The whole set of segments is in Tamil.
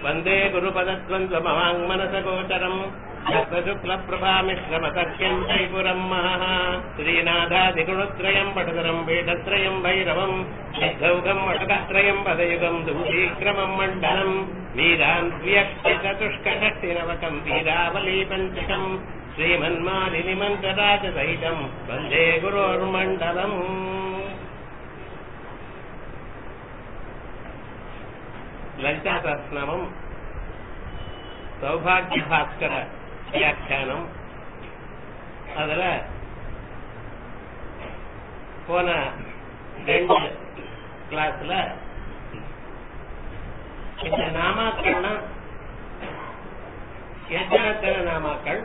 वन्दे गुरुपदद्वन्द्वमवाङ्मनसगोचरम् शुक्लप्रभामिश्रमसख्यम् चैपुरम् महः श्रीनाथादिगुणत्रयम् पटतरम् पीठत्रयम् भैरवम् सिद्धौघम् वटकत्रयम् पदयुगम् दूतीक्रमम् मण्डलम् वीरान्व्यष्टिचतुष्कषष्टिनवकम् वीरावली पञ्चकम् श्रीमन्मालिनिमन्त्रराजसहितम् वन्दे गुरोर्मण्डलम् லலிதாசனமும் சௌபாகிய பாஸ்கர வியாக்கியானம் அதுல போன ரெண்டு கிளாஸ்ல இந்த நாமாக்கள்னா எத்தனை எத்தனை நாமாக்கள்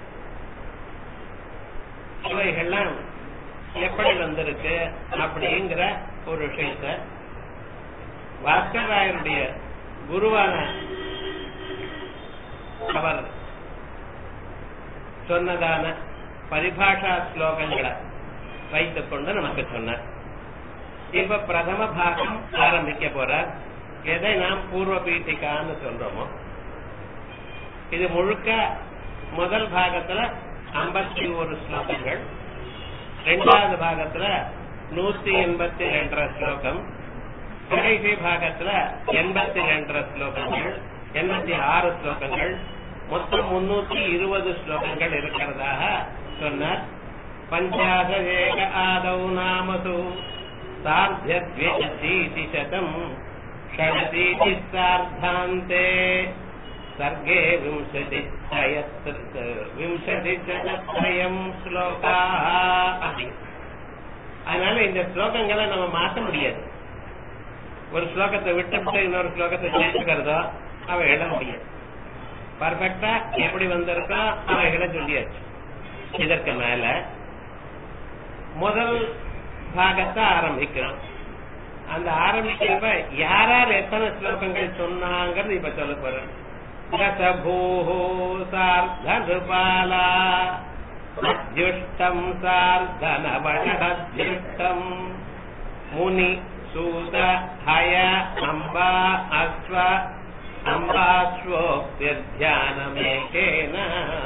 இவைகள்லாம் எப்படி வந்திருக்கு அப்படிங்கிற ஒரு விஷயத்தை பாஸ்கராயருடைய குருவான அவர் சொன்னதான பரிபாஷா ஸ்லோகங்களை வைத்துக் கொண்டு நமக்கு சொன்னார் இப்ப பிரதம பாகம் ஆரம்பிக்க போறார் எதை நாம் பூர்வ பீட்டிகான்னு சொல்றோமோ இது முழுக்க முதல் பாகத்துல ஐம்பத்தி ஒரு ஸ்லோகங்கள் ரெண்டாவது பாகத்துல நூத்தி எண்பத்தி ரெண்டரை ஸ்லோகம் கடைசி பாகத்துல எண்பத்தி ரெண்டரை ஸ்லோகங்கள் எண்பத்தி ஆறு ஸ்லோகங்கள் மொத்தம் முன்னூத்தி இருபது ஸ்லோகங்கள் இருக்கிறதாக சொன்னார் பஞ்சாசேக ஆதௌ நாமசு சார்த்தியத்வேதி சதம் ஷடதீதி சார்த்தாந்தே சர்గే விம்சதி விம்சதி சதத்ரயம் ஸ்லோகா அதனால இந்த ஸ்லோகங்களை நம்ம மாற்ற முடியாது ஒரு ஸ்லோகத்தை விட்டுவிட்டு இன்னொரு ஸ்லோகத்தை சேர்த்துக்கிறதோ அவன் எழுத முடியாது பர்ஃபெக்டா எப்படி வந்திருக்கோ அவைகளை சொல்லியாச்சு இதற்கு மேல முதல் பாகத்தை ஆரம்பிக்கிறோம் அந்த ஆரம்பிக்கிறப்ப யார் யார் எத்தனை ஸ்லோகங்கள் சொன்னாங்கிறது இப்ப சொல்ல போறேன் ரசபூஹோ சார்தபாலா அத்யுஷ்டம் சார்தனவஷத்யுஷ்டம் முனி सूत हय अम्बा अश्व अम्बाश्वोक्तिर्ध्यानमेकेन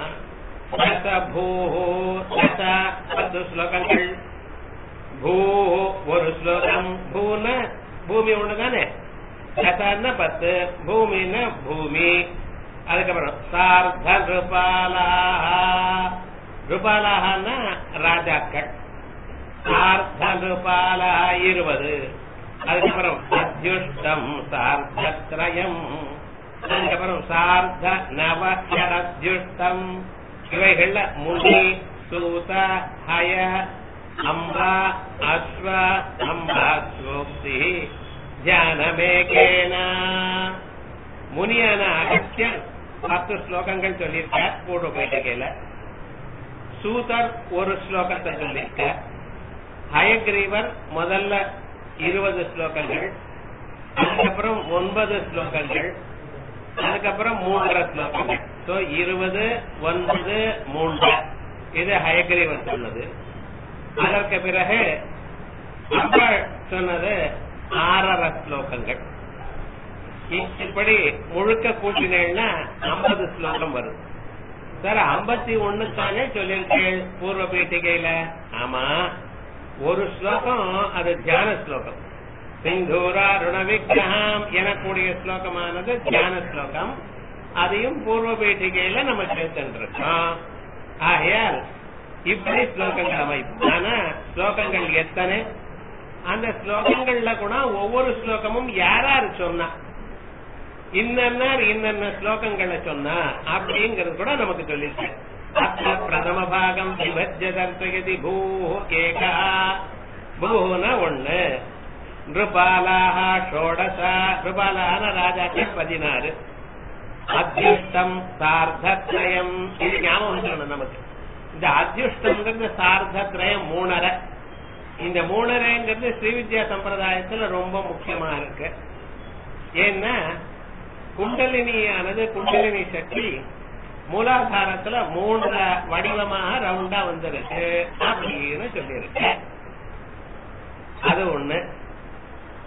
दश भूः दश பத்து ஸ்லோகங்கள் பூ ஒரு ஸ்லோகம் பூன பூமி ஒண்ணுதானே தசன்னா பத்து பூமின்னு பூமி அதுக்கப்புறம் சார்த ருபாலாஹா ருபாலாஹான்னா ராஜாக்கள் சார்த ருபாலா இருபது அதுக்கப்புறம் அத்யுஷ்டம் சார்த்தத்ரயம் அதுக்கப்புறம் சார்த்த நவ ஷடத்யுஷ்டம் இவைகள்ல முனி சூத ஹய அம்பா அஸ்வ அம்பாஸ்வோக்தி தியானமேகேன முனியான அகத்தியர் பத்து ஸ்லோகங்கள் சொல்லியிருக்கார் பூர்வ பேட்டிகையில சூதர் ஒரு ஸ்லோகத்தை சொல்லியிருக்கார் ஹயக்ரீவர் முதல்ல இருபது ஸ்லோகங்கள் அதுக்கப்புறம் ஒன்பது ஸ்லோகங்கள் அதுக்கப்புறம் மூன்றரை ஸ்லோகங்கள் சோ இருபது ஒன்பது மூன்று இது ஹயக்ரீவர் சொன்னது அதற்கு பிறகு அம்பாள் சொன்னது ஆறரை ஸ்லோகங்கள் இப்படி முழுக்க கூட்டினேன்னா ஐம்பது ஸ்லோகம் வரும் சார் ஐம்பத்தி ஒண்ணு தானே சொல்லியிருக்கேன் பூர்வ பீட்டிகையில ஆமா ஒரு ஸ்லோகம் அது தியான ஸ்லோகம் சிந்தூராருண விக்கிரகம் எனக்கூடிய ஸ்லோகமானது தியான ஸ்லோகம் அதையும் பூர்வ பீட்டிகையில நம்ம சேர்த்துருக்கோம் ஆகையால் இப்படி ஸ்லோகங்கள் அமைப்பு ஆனா ஸ்லோகங்கள் எத்தனை அந்த ஸ்லோகங்கள்ல கூட ஒவ்வொரு ஸ்லோகமும் யாராரு சொன்னா இன்னன்னார் இன்னென்ன ஸ்லோகங்களை சொன்னா அப்படிங்கறது கூட நமக்கு சொல்லிருக்கேன் அத்த பிரதம பாகம் விபஜ்யதர்த்தயதி பூ ஏகா பூன ஒண்ணு நிருபாலாக ஷோடசா நிருபாலான ராஜாக்கள் பதினாறு அத்தியுஷ்டம் சார்த்தத்ரயம் இது ஞாபகம் சொல்லணும் நமக்கு இந்த அத்தியுஷ்டம்ங்கிறது சார்த்தத்ரயம் மூணரை இந்த மூணரைங்கிறது ஸ்ரீவித்யா சம்பிரதாயத்துல ரொம்ப முக்கியமா இருக்கு ஏன்னா குண்டலினியானது குண்டலினி சக்தி மூலாதாரத்துல மூன்று வடிவமாக ரவுண்டா வந்திருக்கு அப்படின்னு சொல்லியிருக்கு அது ஒண்ணு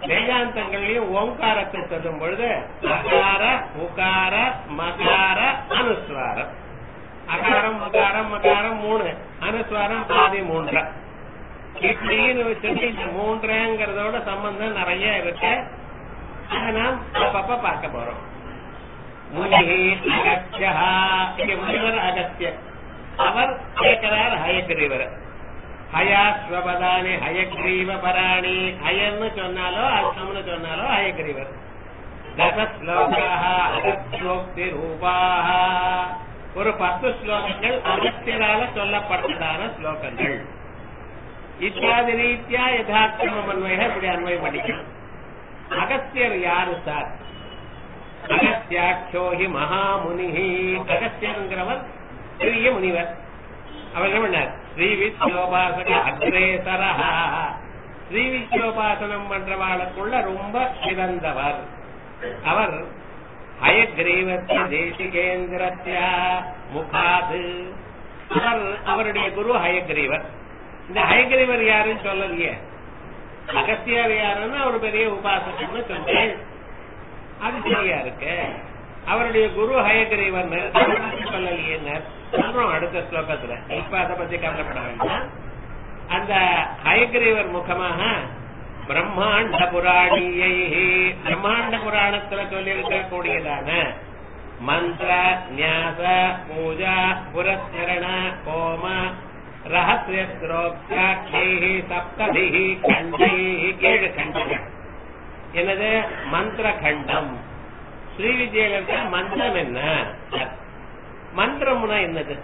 வேதாந்தங்கள்லயும் ஓங்காரத்தை சொல்லும் பொழுது அகார உகார மகார அனுஸ்வாரம் அகாரம் உகாரம் மகாரம் மூணு அனுஸ்வாரம் பாதி மூன்றரை இப்படின்னு வச்சுட்டு இந்த மூன்றுங்கிறதோட சம்பந்தம் நிறைய இருக்கு அதை நாம் அப்பப்ப பார்க்க போறோம் முனிகி அகத்தியா இங்க முனிவர் அகத்தியர் அவர் கேட்கிறார் ஹயக்கிரீவர் ஹயாஸ்வபதானி ஹயக்ரீவ பராணி ஹயன்னு சொன்னாலோ அர்த்தம்னு சொன்னாலோ ஹயக்ரீவர் தசஸ்லோகாக அகஸ்லோக்தி ரூபாக ஒரு பத்து ஸ்லோகங்கள் அகத்தியரால சொல்லப்பட்டதான ஸ்லோகங்கள் இத்தியாதி ரீதியா யதார்த்தம் அன்வய இப்படி அன்வய பண்ணிக்கணும் அகஸ்தியர் யாரு சார் அகஸ்தியாட்சோஹி மகாமுனி அகஸ்தியருங்கிறவர் பெரிய முனிவர் அவர் என்ன பண்ணார் ஸ்ரீ வித்யோபாசக அக்ரேசரா ஸ்ரீ வித்யோபாசனம் பண்றவாளுக்குள்ள ரொம்ப சிறந்தவர் அவர் ஹயக்ரீவத்திய தேசிகேந்திரத்திய முகாது அவர் அவருடைய குரு ஹயக்ரீவர் இந்த ஹயக்ரீவர் யாருன்னு சொல்லலையே அகஸ்தியர் யாருன்னா ஒரு பெரிய உபாசகம்னு சொன்னேன் அது சரியா இருக்கு அவருடைய குரு ஹயக்ரீவர் சொல்லலையே சொல்றோம் அடுத்த ஸ்லோகத்துல இப்ப அதை பத்தி கவலைப்பட வேண்டாம் அந்த ஹயக்ரீவர் முகமாக பிரம்மாண்ட புராணியை பிரம்மாண்ட புராணத்துல சொல்லியிருக்கக்கூடியதான மந்திர நியாச பூஜா புரஸ்கரண ஹோம ரகசிய ஸ்ரோக்ஷாட்சி சப்ததி கண்டை ஏழு கண்டங்கள் எனது மந்திர கண்டம் ஸ்ரீ விஜயில இருக்க மந்திரம் என்ன மந்திரம்னா என்னது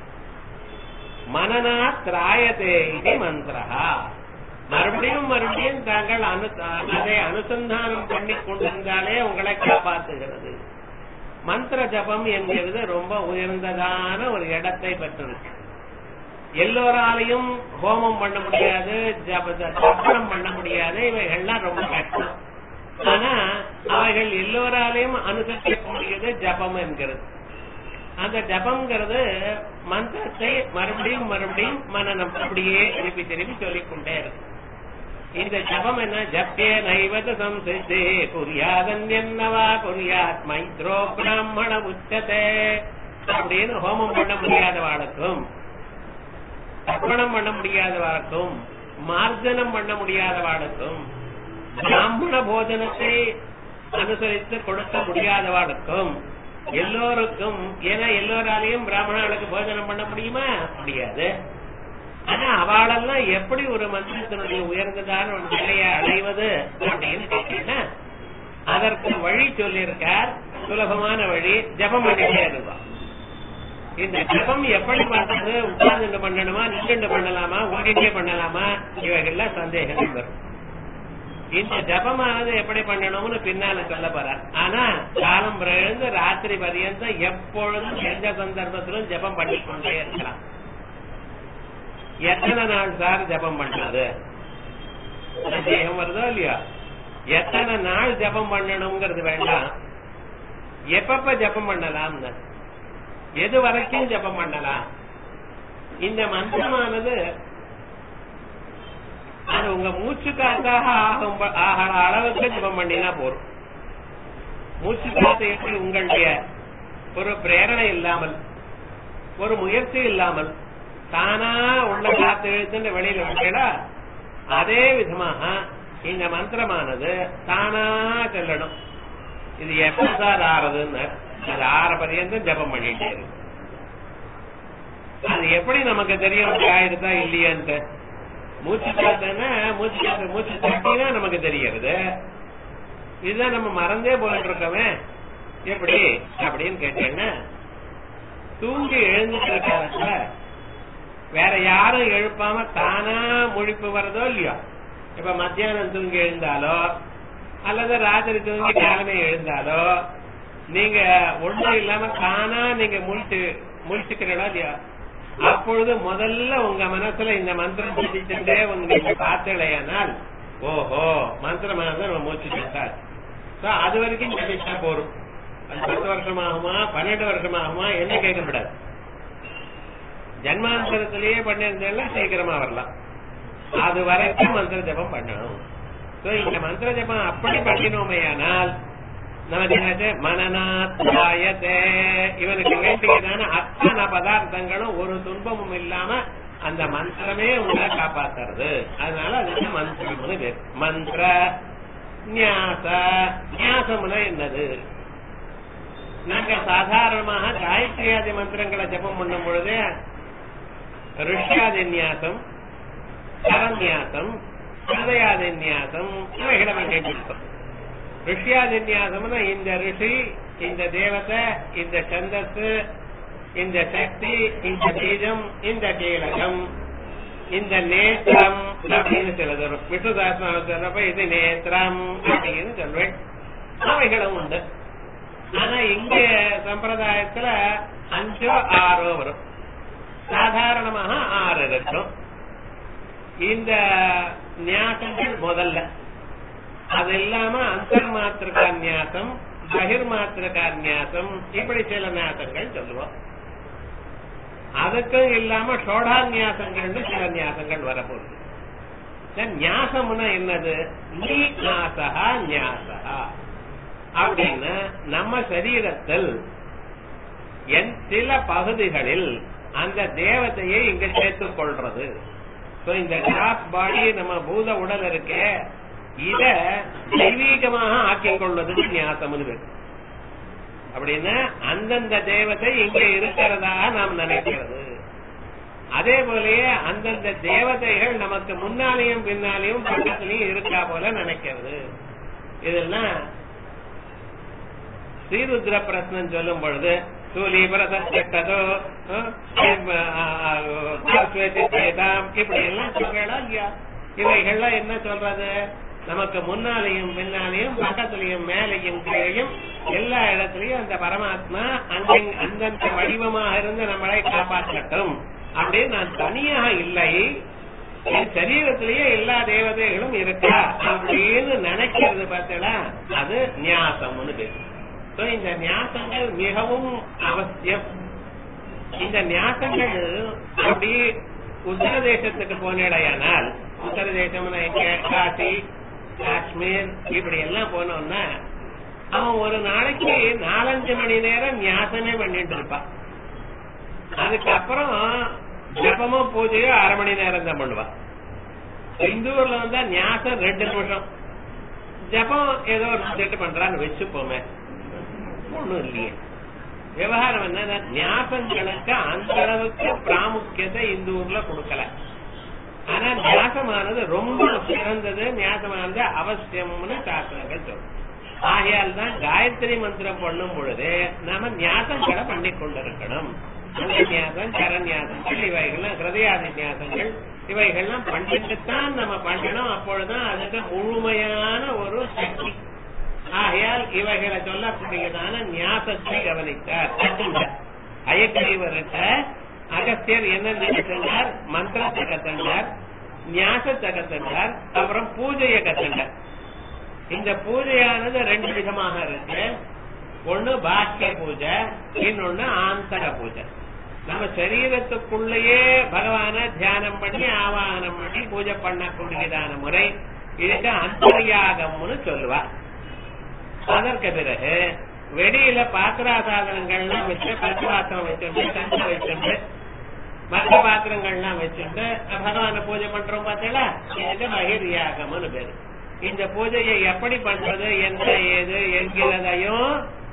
மனநா திராயதே இது மந்திரா மறுபடியும் மறுபடியும் தாங்கள் அனு அதை அனுசந்தானம் பண்ணி கொண்டிருந்தாலே உங்களை காப்பாற்றுகிறது மந்திர ஜபம் என்கிறது ரொம்ப உயர்ந்ததான ஒரு இடத்தை பெற்றிருக்கு எல்லோராலையும் ஹோமம் பண்ண முடியாது ஜபனம் பண்ண முடியாது இவைகள்லாம் ரொம்ப கஷ்டம் ஆனா அவைகள் எல்லோராலையும் அனுசரிக்கக்கூடியது ஜபம் என்கிறது அந்த ஜபம்ங்கிறது மந்திரத்தை மறுபடியும் மறுபடியும் மனநம் அப்படியே திருப்பி திருப்பி சொல்லிக்கொண்டே இருக்கு இந்த ஜபம் என்ன ஜப்பே நைவத சம்சித்தே குறியாதன் என்னவா குறியாத் மைத்ரோ பிராமண உச்சதே அப்படின்னு ஹோமம் பண்ண முடியாதவாளுக்கும் தர்ப்பணம் பண்ண முடியாதவாளுக்கும் மார்ஜனம் பண்ண முடியாதவாளுக்கும் பிராமண போஜனத்தை அனுசரித்து கொடுக்க முடியாதவாளுக்கும் எல்லோருக்கும் ஏன்னா எல்லோராலையும் பிராமணர்களுக்கு போஜனம் பண்ண முடியுமா முடியாது ஆனா அவளெல்லாம் எப்படி ஒரு மந்திரத்தினுடைய உயர்ந்ததான ஒரு நிலையை அடைவது அப்படின்னு கேட்டீங்கன்னா அதற்கு வழி சொல்லியிருக்கார் சுலபமான வழி ஜபம் பண்ணிட்டே இருந்தோம் இந்த ஜபம் எப்படி பண்றது உட்கார்ந்து பண்ணணுமா நின்று பண்ணலாமா ஓடிட்டே பண்ணலாமா இவைகள்லாம் சந்தேகம் வரும் இந்த ஜபமானது எப்படி பண்ணணும்னு பின்னால சொல்ல போறார் ஆனா காலம் எழுந்து ராத்திரி பரியந்தம் எப்பொழுதும் எந்த சந்தர்ப்பத்திலும் ஜபம் பண்ணிக்கொண்டே இருக்கலாம் எத்தனை நாள் சார் ஜபம் பண்றது சந்தேகம் வருதோ இல்லையா எத்தனை நாள் ஜபம் பண்ணணுங்கிறது வேண்டாம் எப்பப்ப ஜபம் பண்ணலாம்னு எது வரைக்கும் ஜபம் பண்ணலாம் இந்த மந்திரமானது அது உங்க மூச்சு காத்தாக ஆகும் ஆகிற அளவுக்கு ஜபம் பண்ணினா போறோம் மூச்சு காத்து எப்படி உங்களுடைய ஒரு பிரேரணை இல்லாமல் ஒரு முயற்சி இல்லாமல் தானா உள்ள காத்து இழுத்துட்டு வெளியில விட்டா அதே விதமாக இந்த மந்திரமானது தானா செல்லணும் இது எப்ப சார் ஆறதுன்னு அது ஆற பரியந்தம் ஜபம் பண்ணிட்டே இருக்கு அது எப்படி நமக்கு தெரியும் ஆயிருந்தா இல்லையான்ட்டு மூச்சு காத்துன்னா மூச்சு காத்து மூச்சு தட்டினா நமக்கு தெரியறது இதுதான் நம்ம மறந்தே போயிட்டு இருக்கோமே எப்படி அப்படின்னு கேட்டீங்கன்னா தூங்கி எழுந்துட்டு இருக்காருல வேற யாரும் எழுப்பாம தானா முழிப்பு வருதோ இல்லையோ இப்ப மத்தியானம் தூங்கி எழுந்தாலோ அல்லது ராத்திரி தூங்கி காலமே எழுந்தாலோ நீங்க ஒண்ணும் இல்லாம தானா நீங்க முழிச்சு முழிச்சுக்கிறீங்களா இல்லையா அப்பொழுது முதல்ல உங்க மனசுல இந்த மந்திரம் சிந்திச்சுட்டே உங்க நீங்க பார்த்தலையானால் ஓஹோ மந்திரமானது நம்ம மூச்சுட்டார் அது வரைக்கும் ஜபிச்சா போரும் அது பத்து வருஷமாகுமா பன்னெண்டு வருஷமாகுமா என்ன கேட்கப்படாது ஜன்மாந்தரத்திலேயே பண்ணிருந்தா சீக்கிரமா வரலாம் அது வரைக்கும் மந்திர ஜபம் பண்ணணும் So, இந்த மந்திர ஜபம் அப்படி பண்ணினோமையானால் நமக்கு என்னாச்சு மனநாத்தாயத்தே இவனுக்கு வேண்டியதான அத்தனை பதார்த்தங்களும் ஒரு துன்பமும் இல்லாம அந்த மந்திரமே உங்களை காப்பாத்துறது அதனால அதுக்கு மந்திரம்னு பேர் மந்திர நியாச நியாசம்னா என்னது நாங்க சாதாரணமாக காயத்ரியாதி மந்திரங்களை ஜபம் பண்ணும் பொழுது ரிஷியாதி நியாசம் கரநியாசம் ஹிருதயாதி நியாசம் இவைகளை நம்ம கேட்டிருக்கோம் ரிஷியாதி நியாசம்னா இந்த ரிஷி இந்த தேவதை இந்த சந்தஸ் இந்த சக்தி இந்த பீஜம் இந்த கீழகம் இந்த நேத்திரம் அப்படின்னு சிலது வரும் விஷ்ணு சாஸ்திரம் சொல்றப்ப இது நேத்திரம் அப்படின்னு சொல்வேன் அவைகளும் உண்டு ஆனா இங்க சம்பிரதாயத்துல அஞ்சோ ஆறோ வரும் சாதாரணமாக ஆறு இருக்கும் இந்த நியாசங்கள் முதல்ல அது இல்லாம அந்தர் மாத்திருக்கா நியாசம் பகிர் மாத்திருக்கா நியாசம் இப்படி சில நியாசங்கள் சொல்லுவோம் அதுக்கும் இல்லாம ஷோடாநியாசங்கள்னு சில நியாசங்கள் வரப்போகுது நியாசம்னா என்னது நீ நாசகா நியாசகா அப்படின்னு நம்ம சரீரத்தில் என் சில பகுதிகளில் அந்த தேவதையை இங்க சேர்த்துக் கொள்றது இந்த கிராஸ் பாடி நம்ம பூத உடல் இருக்கே இத தெய்வீகமாக ஆக்கிக் கொள்வது நியாசம்னு பேரு அப்படின்னா அந்தந்த தேவதை இங்க இருக்கிறதா நாம் நினைக்கிறது அதே போலயே அந்தந்த தேவதைகள் நமக்கு முன்னாலேயும் பின்னாலேயும் பக்கத்திலையும் இருக்கா போல நினைக்கிறது இதெல்லாம் ஸ்ரீருத்ர பிரஸ்னம் சொல்லும் பொழுது சூலீபரதோ இப்படி எல்லாம் சொல்றா இல்லையா இவைகள்லாம் என்ன சொல்றது நமக்கு முன்னாலேயும் பின்னாலேயும் பக்கத்திலையும் மேலையும் கீழையும் எல்லா இடத்துலயும் அந்த பரமாத்மா அங்க அந்தந்த வடிவமாக இருந்து நம்மளை காப்பாற்றட்டும் அப்படின்னு நான் தனியாக இல்லை என் சரீரத்திலேயே எல்லா தேவதைகளும் இருக்கா அப்படின்னு நினைக்கிறது பார்த்தா அது நியாசம்னு பேரு So, இந்த நியாசங்கள் மிகவும் அவசியம் இந்த நியாசங்கள் அப்படி உத்தரதேசத்துக்கு போனடையானால் உத்தரதேசம்னா எங்க காசி காஷ்மீர் இப்படி எல்லாம் போனோம்னா அவன் ஒரு நாளைக்கு நாலஞ்சு மணி நேரம் நியாசமே பண்ணிட்டு இருப்பான் அதுக்கப்புறம் ஜபமும் பூஜையோ அரை மணி நேரம் தான் பண்ணுவான் இந்த ஊர்ல வந்தா நியாசம் ரெண்டு நிமிஷம் ஜபம் ஏதோ ஒரு செட்டு பண்றான்னு வச்சுப்போமே ஒண்ணும் இல்லையே விவகாரம் என்ன நியாசங்களுக்கு அந்த அளவுக்கு பிராமுக்கியத்தை இந்த ஊர்ல கொடுக்கல ஆனா நியாசமானது ரொம்ப சிறந்தது நியாசமானது அவசியம்னு சாஸ்திரங்கள் சொல்லும் ஆகையால் தான் காயத்ரி மந்திரம் பண்ணும் பொழுது நாம நியாசங்களை பண்ணி கொண்டிருக்கணும் அந்த நியாசம் கரநியாசங்கள் இவைகள்லாம் ஹிருதயாதி நியாசங்கள் இவைகள்லாம் பண்ணிட்டுத்தான் நம்ம பண்ணணும் அப்பொழுதுதான் அதுக்கு முழுமையான ஒரு சக்தி ஆகையால் இவைகளை சொல்லக்கூடியதான நியாசத்தை கவனித்தார் அயக்கறிவர்கிட்ட அகஸ்தியர் என்ன கத்தண்டார் மந்திரத்தை கத்தண்டார் நியாசத்தை கத்தண்டார் அப்புறம் பூஜையை கத்தண்டார் இந்த பூஜையானது ரெண்டு விதமாக இருக்கு ஒண்ணு பாக்கிய பூஜை இன்னொன்னு ஆந்தர பூஜை நம்ம சரீரத்துக்குள்ளேயே பகவான தியானம் பண்ணி ஆவாகனம் பண்ணி பூஜை பண்ணக்கூடியதான முறை இதுக்கு அந்தர்யாகம்னு சொல்லுவா அதற்கு பிறகு வெளியில பாத்திரா சாதனங்கள்லாம் வச்சு பஞ்சபாத்திரம் வச்சுட்டு தங்க வச்சுட்டு மற்ற பாத்திரங்கள்லாம் வச்சுட்டு பகவான பூஜை பண்றோம் பார்த்தீங்களா இதுக்கு மகிழ்யாகம்னு பேரு இந்த பூஜையை எப்படி பண்றது என்ன ஏது என்கிறதையும்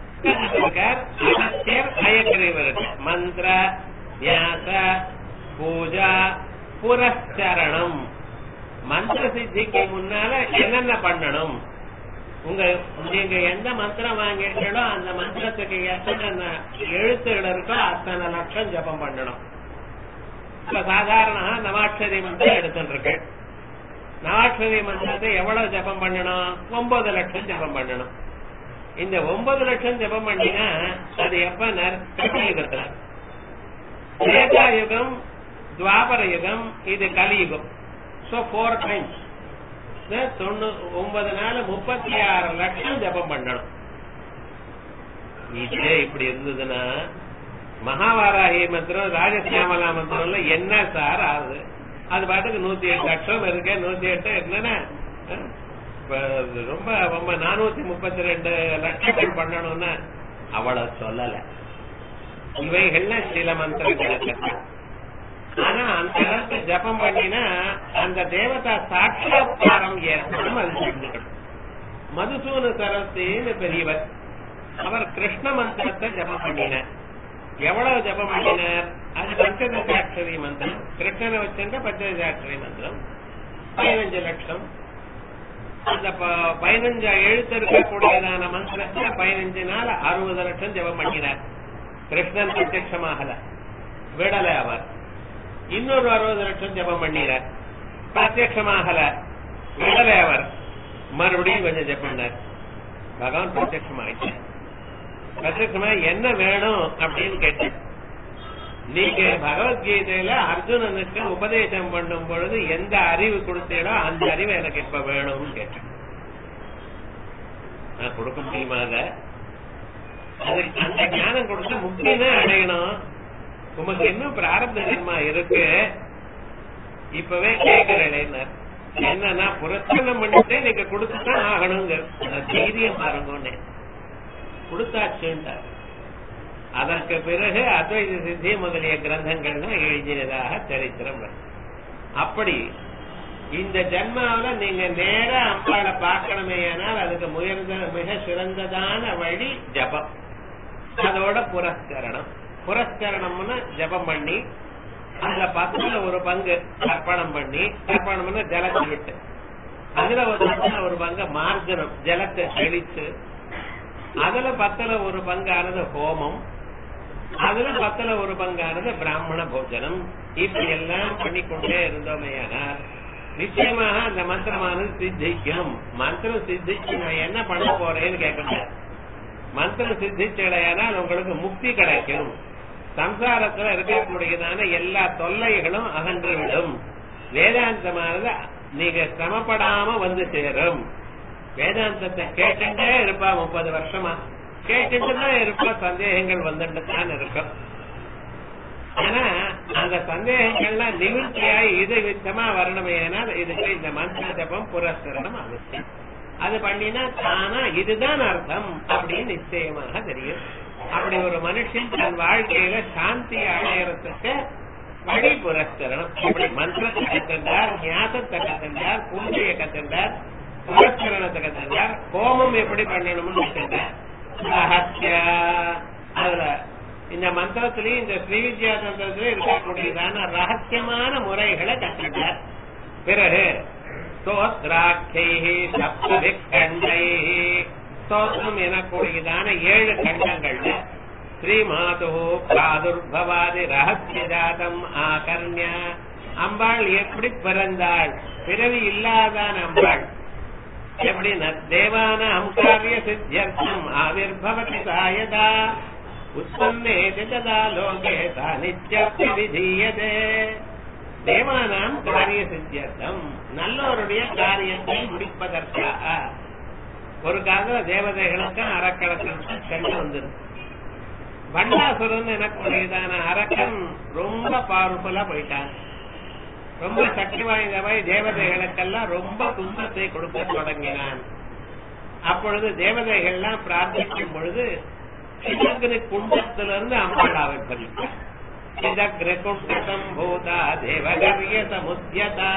அயக்கிரீவருக்கு மந்திர வியாச பூஜா புரஸ்கரணம் மந்திர சித்திக்கு முன்னால என்னென்ன பண்ணணும் உங்க நீங்க எந்த மந்திரம் வாங்கிட்டீங்களோ அந்த மந்திரத்துக்கு எத்தனை எழுத்துகள் இருக்கோ அத்தனை லட்சம் ஜபம் பண்ணணும் இப்ப சாதாரண நவாட்சரி மந்திரம் எடுத்துட்டு இருக்கு நவாட்சரி மந்திரத்தை எவ்வளவு ஜபம் பண்ணணும் ஒன்பது லட்சம் ஜபம் பண்ணணும் இந்த ஒன்பது லட்சம் ஜபம் பண்ணினா அது எப்ப கலியுகத்துல திரேதா யுகம் துவாபர யுகம் இது கலியுகம் சோ போர் டைம்ஸ் ஒன்பது நாள் முப்பத்தி ஆறு லட்சம் ஜபம் பண்ணணும் இதே இப்படி இருந்ததுன்னா மகாவாராகி மந்திரம் ராஜசியாமலா மந்திரம்ல என்ன சார் ஆகுது அது பாட்டுக்கு நூத்தி எட்டு லட்சம் இருக்கு நூத்தி எட்டு என்னன்னா இப்ப ரொம்ப ரொம்ப நானூத்தி முப்பத்தி ரெண்டு லட்சங்கள் பண்ணணும்னு அவ்வளவு சொல்லல இவைகள்ல சில மந்திரங்கள் ஆனா அந்த அளவுக்கு ஜபம் பண்ணினா அந்த தேவதா சாட்சாத்காரம் ஏற்படும் அது தெரிஞ்சுக்கணும் மதுசூன சரஸ்தின்னு பெரியவர் அவர் கிருஷ்ண மந்திரத்தை ஜபம் பண்ணினார் எவ்வளவு ஜபம் பண்ணினார் அது பஞ்சதசாட்சரி மந்திரம் கிருஷ்ணனை வச்சிருந்த பஞ்சதசாட்சரி மந்திரம் பதினஞ்சு லட்சம் அந்த ப- பதினஞ்சு எழுத்து இருக்கக்கூடியதான மந்திரத்தை பதினஞ்சு நாள் அறுபது லட்சம் ஜபம் பண்ணினார் கிருஷ்ணன் பிரத்யட்சமாகல விடலை அவர் இன்னொரு அறுபது லட்சம் ஜபம் பண்ணினார் பிரத்யட்சமாகல விடலை அவர் மறுபடியும் கொஞ்சம் ஜபம் பண்ணார் பகவான் பிரத்யட்சமாயிட்டார் பிரத்யட்சமா என்ன வேணும் அப்படின்னு கேட்டேன் நீங்க பகவத்கீதையில அர்ஜுனனுக்கு உபதேசம் பண்ணும் பொழுது எந்த அறிவு கொடுத்தீங்களோ அந்த அறிவு எனக்கு இப்ப வேணும்னு கேட்டேன் நான் கொடுக்க முடியுமா அதை அதுக்கு அந்த ஞானம் கொடுத்து முக்தினா அடையணும் உமக்கு இன்னும் பிராரப்த ஜென்மா இருக்கு இப்பவே கேட்கிறேன் என்னன்னா புரஸ்கரணம் பண்ணிட்டு நீங்க கொடுத்துதான் ஆகணுங்க அந்த தைரியம் பாருங்கன்னு கொடுத்தாச்சுன்ட்டார் அதற்கு பிறகு அத்வைத சித்தி முதலிய கிரந்தங்கள்லாம் எழுதினதாக சரித்திரம் வருது. அப்படி இந்த ஜென்மாவில நீங்க நேரா அம்பாளை பார்க்கணுமே ஆனால் அதுக்கு முயர்ந்த மிக சிறந்ததான வழி ஜபம் அதோட புரஸ்கரணம் புரஸ்கரணம்னு ஜபம் பண்ணி அதுல பத்துல ஒரு பங்கு அர்ப்பணம் பண்ணி அர்ப்பணம்னு ஜலத்தை விட்டு அதுல ஒரு பத்துல ஒரு பங்கு மார்ஜனம் ஜலத்தை தெளிச்சு அதுல பத்துல ஒரு பங்கானது ஹோமம் அதுல பத்துல ஒரு பங்கானது பிராமண போஜனம் இப்படி எல்லாம் பண்ணிக்கொண்டே இருந்தோமேயானால் நிச்சயமாக அந்த மந்திரமானது சித்திக்கும் மந்திரம் சித்திச்சு நான் என்ன பண்ண போறேன்னு கேட்க மந்திரம் சித்திச்சடையானால் உங்களுக்கு முக்தி கிடைக்கும் சம்சாரத்துல இருக்கக்கூடியதான எல்லா தொல்லைகளும் அகன்று விடும் வேதாந்தமானது நீங்க சிரமப்படாம வந்து சேரும் வேதாந்தத்தை கேட்டுட்டே இருப்பா முப்பது வருஷமா கேட்டுட்டு தான் இருப்பா சந்தேகங்கள் வந்துட்டு தான் இருக்கும் ஆனா அந்த சந்தேகங்கள்லாம் நிவர்த்தியாய் இது வித்தமா வரணுமே ஏனால் இதுக்கு இந்த மந்திர ஜபம் புரஸ்கரணம் அவசியம் அது பண்ணினா தானா இதுதான் அர்த்தம் அப்படின்னு நிச்சயமாக தெரியும் அப்படி ஒரு மனுஷன் தன் வாழ்க்கையில சாந்தி அடையறதுக்கு வழி புரஸ்கரணம் இப்படி மந்திரத்தை கத்திருந்தார் ஞாபகத்தை கத்திருந்தார் பூஜையை கத்திருந்தார் புரஸ்கரணத்தை கத்திருந்தார் ஹோமம் எப்படி பண்ணணும்னு கத்திருந்தார் ரகசிய அதுல இந்த மந்திரத்திலையும் இந்த ஸ்ரீவித்யா தந்திரத்திலும் இருக்கக்கூடியதான ரகசியமான முறைகளை கற்றுட்டார் பிறகு ஸ்தோத்ராட்சை சப்ததி கண்டை ஸ்தோத்திரம் எனக்கூடியதான ஏழு கண்டங்கள்ல ஸ்ரீமாது பிராதுர்பவாதி ரகசிய ஜாதம் ஆகர்ணிய அம்பாள் எப்படி பிறந்தாள் பிறவி இல்லாதான அம்பாள் எப்படின்னா தேவானாம் காரிய சித்தியர்த்தம் ஆவிர்பவதி சாயதா உற்பன்னேதி ததா லோகே சா நித்யப்தி விதீயதே தேவானாம் காரிய சித்தியர்த்தம் நல்லவருடைய காரியத்தை முடிப்பதற்காக ஒரு காலத்துல தேவதைகளுக்கு அறக்கணக்கு சென்று வந்துடும் பண்டாசுரன் எனக்குரியதான அரக்கன் ரொம்ப பவர்ஃபுல்லா போயிட்டான் ரொம்ப சக்தி வாய்ந்தவை தேவதைகளுக்கெல்லாம் ரொம்ப துன்பத்தை கொடுக்க தொடங்கினான் அப்பொழுது தேவதைகள்லாம் பிரார்த்திக்கும் பொழுது சிதக்னி குண்டத்திலிருந்து அம்பாள் ஆவிர்வதித்தார் சிதக்னி குண்டம் பூதா தேவகரிய சமுத்தியதா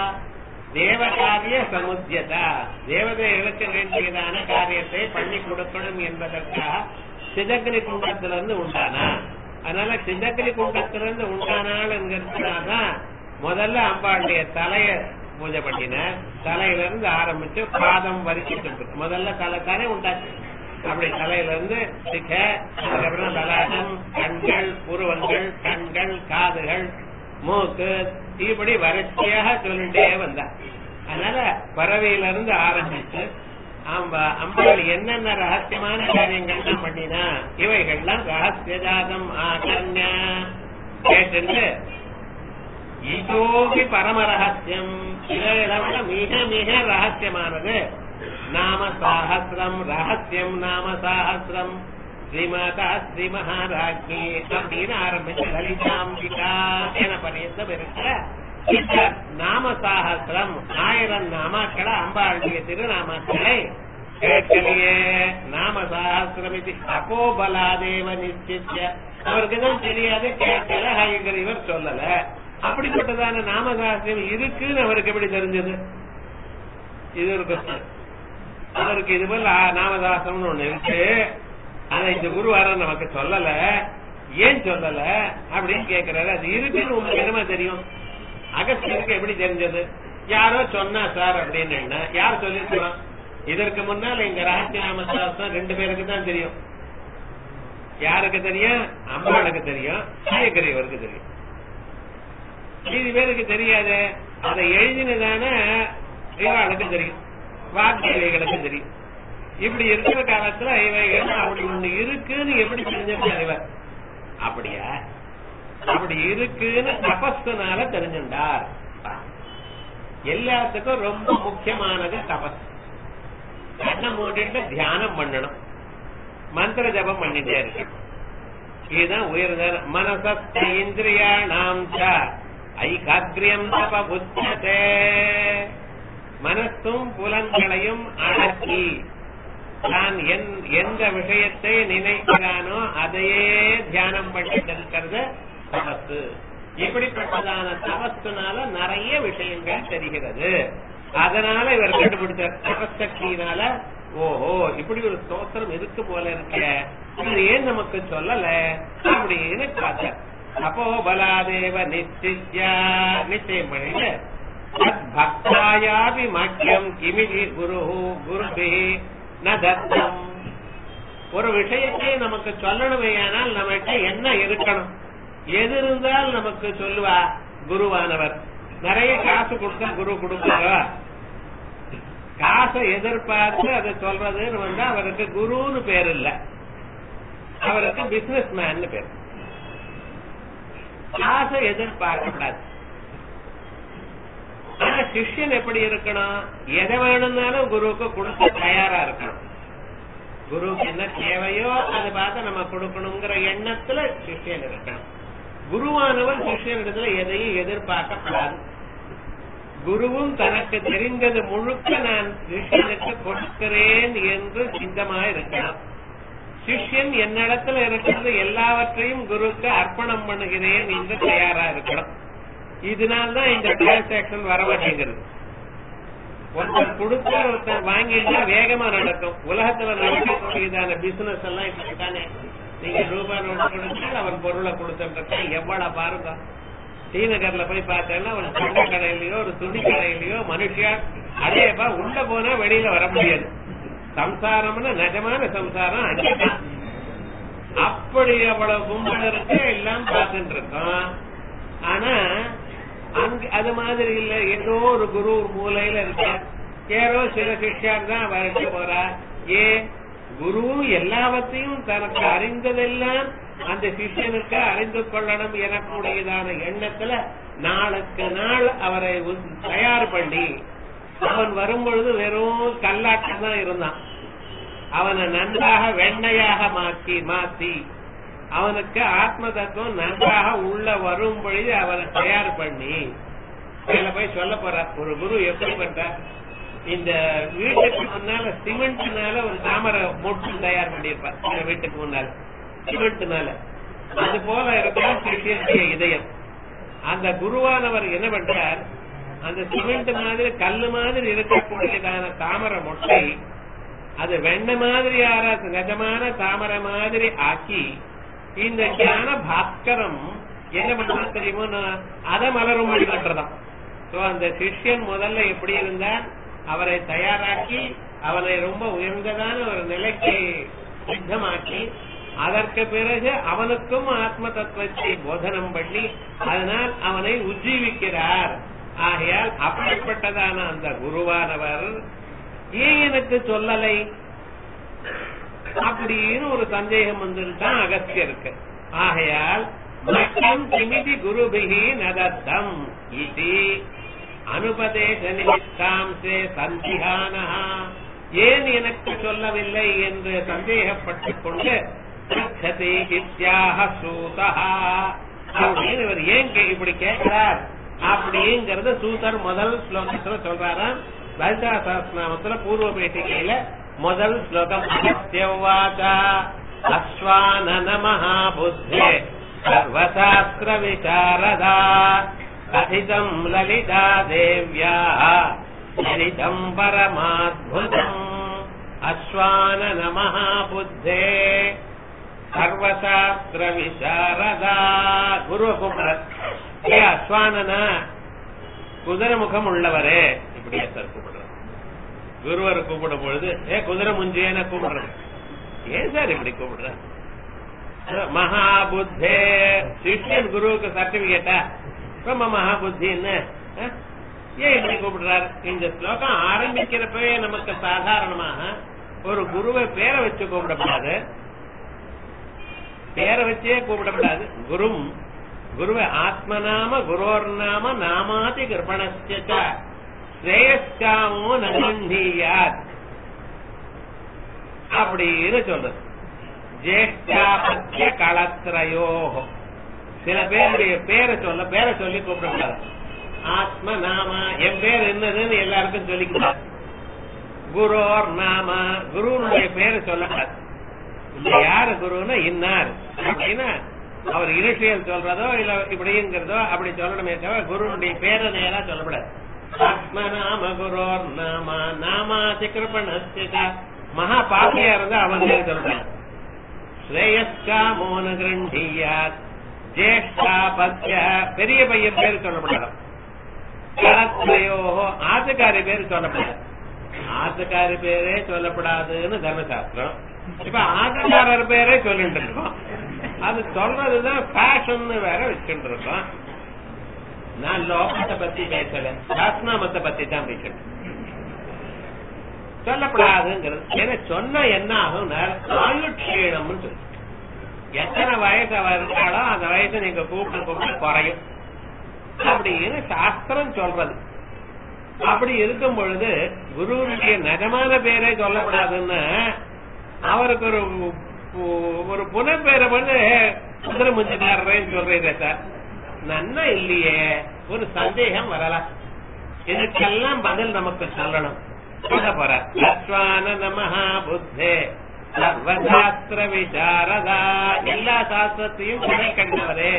தேவகாரிய சமுத்தியதா தேவதைகளுக்கு வேண்டியதான காரியத்தை பண்ணி கொடுக்கணும் என்பதற்காக சிதக்னி குண்டத்திலிருந்து உண்டானா அதனால சிதக்னி குண்டத்திலிருந்து உண்டானாள் என்கிறதுனாலதான் முதல்ல அம்பாளுடைய தலைய பூஜை பண்ணினார் தலையில இருந்து ஆரம்பிச்சு பாதம் வரிச்சிட்டு முதல்ல தலை தானே உண்டாச்சு அப்படி தலையில இருந்து சிக்க அதுக்கப்புறம் தலாட்டம் கண்கள் புருவங்கள் கண்கள் காதுகள் மூக்கு இப்படி வறட்சியாக சொல்லிட்டே வந்தார் அதனால பறவையில இருந்து ஆரம்பிச்சு ஆம்பா அம்பாள் என்னென்ன ரகசியமான காரியங்கள் தான் பண்ணினா இவைகள்லாம் ரகசிய ஜாதம் ஆகர்ணிய கேட்டு இதோகி பரம ரகசியம் இதை விட மிக மிக ரகசியமானது நாம சாஹசிரம் ரகசியம் நாம சாஹசிரம் ஸ்ரீமாதா ஸ்ரீ மகாராஜி அப்படின்னு ஆரம்பிச்சு லலிதாம்பிகா என பரியந்தம் இருக்கிற இந்த நாம சாகசிரம் ஆயிரம் நாமாக்களை அம்பாளுடைய திருநாமக்களை கேட்கலையே நாம சாகசிரம் இது அகோபலாதேவ நிச்சித்ய அவருக்கு தான் தெரியாது கேட்கல ஹயங்கரிவர் சொல்லல அப்படிப்பட்டதான நாம சாகசிரம் இருக்குன்னு அவருக்கு எப்படி தெரிஞ்சது இது ஒரு கொஸ்டின் அவருக்கு இது போல நாமதாசம்னு ஒண்ணு இருக்கு ஆனா இந்த குருவாரம் நமக்கு சொல்லல ஏன் சொல்லல அப்படின்னு கேக்குறாரு அது இருக்குன்னு உங்களுக்கு என்னமா தெரியும் அகஸ்தியருக்கு எப்படி தெரிஞ்சது யாரோ சொன்னா சார் அப்படின்னு என்ன யார் சொல்லிருக்கலாம் இதற்கு முன்னால் எங்க ரகசிய நாமதாசம் ரெண்டு பேருக்கு தான் தெரியும் யாருக்கு தெரியும் அம்மாளுக்கு தெரியும் சாயக்கரியவருக்கு தெரியும் மீதி பேருக்கு தெரியாது அதை எழுதினதான இவாளுக்கு தெரியும் வாக்கியவைகளுக்கு தெரியும் இப்படி இருக்கிற காலத்துல இவைகள் அப்படி ஒண்ணு இருக்குன்னு எப்படி தெரிஞ்சிருக்கார் இவர் அப்படியா அப்படி இருக்குன்னு தபஸ்னால தெரிஞ்சுட்டார் எல்லாத்துக்கும் ரொம்ப முக்கியமானது தபஸ் கண்ணை மூடிட்டு தியானம் பண்ணணும் மந்திர ஜபம் பண்ணிட்டே இருக்கு இதுதான் உயர்ந்த மனசஸ்த இந்திரியாணாம் ஐகாக்கிரியம் தப புத்ததே மனசும் புலன்களையும் அடக்கி நான் எந்த விஷயத்தை நினைக்கிறானோ அதையே தியானம் பண்ணிட்டு இருக்கிறது தபசு இப்படிப்பட்டதான தபஸ்துனால நிறைய விஷயங்கள் தெரிகிறது அதனால இவர் கண்டுபிடிச்சார் தபசக்தியினால ஓஹோ இப்படி ஒரு ஸ்தோத்திரம் இருக்கு போல இருக்க இது ஏன் நமக்கு சொல்லல அப்படின்னு பார்த்தார் அப்போ பலாதேவ நிச்சயா நிச்சயம் பண்ணிட்டு பக்தாயாபி மக்கியம் கிமிதி குரு குருபி ந தத்தம் ஒரு விஷயத்தை நமக்கு சொல்லணுமேயானால் நம்மகிட்ட என்ன இருக்கணும் எது இருந்தால் நமக்கு சொல்லுவா குருவானவர் நிறைய காசு கொடுத்தா குரு கொடுப்பாரா காசை எதிர்பார்த்து அதை சொல்றதுன்னு வந்தா அவருக்கு குருன்னு பேர் இல்ல அவருக்கு பிசினஸ் மேன் பேர் காசை எதிர்பார்க்கப்படாது ஆனா சிஷ்யன் எப்படி இருக்கணும் எதை வேணும்னாலும் குருவுக்கு கொடுக்க தயாரா இருக்கணும் குருவுக்கு என்ன தேவையோ அதை பார்த்து நம்ம கொடுக்கணுங்கிற எண்ணத்துல சிஷ்யன் இருக்கணும் குருவானவர் சிஷ்யனிடத்துல எதையும் எதிர்பார்க்கப்படாது குருவும் தனக்கு தெரிந்தது முழுக்க நான் சிஷ்யனுக்கு கொடுக்கிறேன் என்று சித்தமாக இருக்கணும் சிஷ்யன் என்னிடத்துல இருக்கிறது எல்லாவற்றையும் குருக்கு அர்ப்பணம் பண்ணுகிறேன் என்று தயாரா இருக்கணும் இதனால்தான் இந்த டிரான்சாக்சன் வர மாட்டேங்கிறது ஒருத்தர் கொடுத்து ஒருத்தர் வாங்கிட்டா வேகமா நடக்கும் உலகத்துல நடக்கக்கூடியதான பிசினஸ் எல்லாம் இப்படித்தானே நீங்க ரூபாய் நோட்டு கொடுத்து அவன் பொருளை கொடுத்துட்டு எவ்வளவு பாருங்க ஸ்ரீநகர்ல போய் பார்த்தேன்னா ஒரு தங்க கடையிலயோ ஒரு துணி கடையிலயோ மனுஷியா அதேப்பா உள்ள போனா வெளியில வர முடியாது சம்சாரம்னு நிஜமான சம்சாரம் அங்கேதான் அப்படி அவ்வளவு கும்பல் இருக்கு எல்லாம் பார்த்துட்டு இருக்கோம் ஆனா அங்க அது மாதிரி இல்ல ஏதோ ஒரு குரு மூலையில இருக்க யாரோ சில சிஷ்யார் தான் வரைச்சு போறா ஏ குரு எல்லாவற்றையும் தனக்கு அறிந்ததெல்லாம் அந்த சிஷ்யனுக்கு அறிந்து கொள்ளணும் எனக்கூடியதான எண்ணத்துல நாளுக்கு நாள் அவரை தயார் பண்ணி அவன் வரும்பொழுது வெறும் கல்லாட்டம் தான் இருந்தான் அவனை நன்றாக வெண்ணையாக மாற்றி மாற்றி அவனுக்கு ஆத்ம தத்துவம் நன்றாக உள்ள வரும் பொழுது அவனை தயார் பண்ணி இதுல போய் சொல்ல போற ஒரு குரு எப்படி பண்றார் இந்த வீட்டுக்கு முன்னால சிமெண்ட்னால ஒரு தாமரை மொட்டு தயார் பண்ணிருப்பார் இந்த வீட்டுக்கு முன்னால சிமெண்ட்னால அது போல இருக்கிற சிஷியனுடைய இதயம் அந்த குருவானவர் என்ன பண்றார் அந்த சிமெண்ட் மாதிரி கல்லு மாதிரி இருக்கக்கூடியதான தாமரை மொட்டை அது வெண்ண மாதிரி யாராவது நிஜமான தாமரை மாதிரி ஆக்கி இந்த ஞான பாஸ்கரம் என்ன பண்ணா தெரியுமோ அதை மலரும் கட்டுறதாம் சோ அந்த சிஷ்யன் முதல்ல எப்படி இருந்தால் அவரை தயாராக்கி அவனை ரொம்ப உயர்ந்ததான ஒரு நிலைக்கு சித்தமாக்கி அதற்கு பிறகு அவனுக்கும் ஆத்ம தத்துவத்தை போதனம் பண்ணி அதனால் அவனை உஜ்ஜீவிக்கிறார் ஆகையால் அப்படிப்பட்டதான அந்த குருவானவர் ஏன் எனக்கு சொல்லலை அப்படின்னு ஒரு சந்தேகம் வந்துருதான் அகஸ்தியருக்கு ஆகையால் மக்கியம் கிமிதி குருபிகி நதத்தம் இது அனுபதேச நிமித்தாம்சே சந்திகானா ஏன் எனக்கு சொல்லவில்லை என்று சந்தேகப்பட்டுக் கொண்டு அப்படின்னு இவர் ஏன் இப்படி கேட்கிறார் அப்படிங்கறத சூதர் முதல் ஸ்லோகத்துல சொல்றாராம் லலிதா சஹஸ்ரநாமத்துல பூர்வ பேட்டிகையில முதல் ஸ்லோகம் அகஸ்தியவாச்சா அஸ்வானன மகாபுத்தே சர்வசாஸ்திர விசாரதா கதிதம் லலிதா தேவ்யா சரிதம் பரமாத்புதம் அஸ்வானன மகாபுத்தே சர்வசாஸ்திர விசாரதா குரு கூப்பிடுறார் ஏ அஸ்வானனா குதிரை முகம் உள்ளவரே இப்படியே சார் கூப்பிடுறார் குருவரை கூப்பிடும் பொழுது ஏ குதிரை முஞ்சியன கூப்பிடுறேன் ஏன் சார் இப்படி கூப்பிடுற மகாபுத்தே சிஷ்யன் குருவுக்கு சர்டிபிகேட்டா ரொம்ப மகாபுத்தி என்ன அஹ்? ஏன் இப்படி கூப்பிடுறார் இந்த ஸ்லோகம் ஆரம்பிக்கிறப்பவே நமக்கு சாதாரணமாக ஒரு குருவை பேரை வச்சு கூப்பிடப்படாது பேரை வச்சே கூப்பிடப்படாது குரும் குருவை ஆத்மநாம குரோர் நாம நாமாதி கிருபணஸ்ய ஸ்ரேயஸ்காமோ நகண்டீயாத் அப்படின்னு சொல்றது ஜேஷ்டாபத்திய களத்திரயோ சில பேருடைய பேரை சொல்ல பேரை சொல்லி கூப்பிடக்கூடாது ஆத்ம நாம என் பேர் என்னதுன்னு எல்லாருக்கும் சொல்லிக்கூடாது குரோர் நாம குருனுடைய பேரை சொல்லக்கூடாது இந்த யாரு குருன்னா இன்னார் அப்படின்னா அவர் இனிஷியல் சொல்றதோ இல்ல இப்படிங்கிறதோ அப்படி சொல்லணுமே தவிர குருனுடைய பேரை நேரா சொல்லக்கூடாது ஆத்ம நாம குரோர் நாம நாமாதி கிருபணஸ்தித மகா பாப்பியா இருந்தா அவன் பேர் சொல்லக்கூடாது ஸ்ரேயஸ்காமோன கிரண்டியாத் ஜேஷ்டா பத்ய பெரிய பையன் பேர் சொல்லப்படாது கலத்ரயோ ஆத்துக்காரி பேர் சொல்லப்படாது ஆத்துக்காரி பேரே சொல்லப்படாதுன்னு தர்மசாஸ்திரம் இப்ப ஆத்துக்காரர் பேரே சொல்லிட்டு இருக்கோம் அது சொல்றதுதான் ஃபேஷன் வேற வச்சுட்டு இருக்கோம் நான் லோகத்தை பத்தி பேசல சாஸ்நாமத்தை பத்தி தான் பேசணும் சொல்லப்படாதுங்கிறது ஏன்னா சொன்னா என்ன ஆகும் ஆயுட்சீணம்னு சொல்லு எத்தனை வயசு அவ இருக்காளோ அந்த வயசு நீங்க கூப்பிட கூப்பிட குறையும் அப்படின்னு சாஸ்திரம் சொல்றது அப்படி இருக்கும் பொழுது குருவுடைய நிஜமான பேரே சொல்லப்படாதுன்னு அவருக்கு ஒரு ஒரு புனப்பேரை வந்து குதிரை முஞ்சினார்றேன்னு சொல்றீங்க சார் நன்னா இல்லையே ஒரு சந்தேகம் வரலாம் இதுக்கெல்லாம் பதில் நமக்கு சொல்லணும் சொல்ல போற அஸ்வான நமஹா புத்தே சர்வசாஸ்திர விசாரதா எல்லா சாஸ்திரத்தையும் துணை கண்டவரே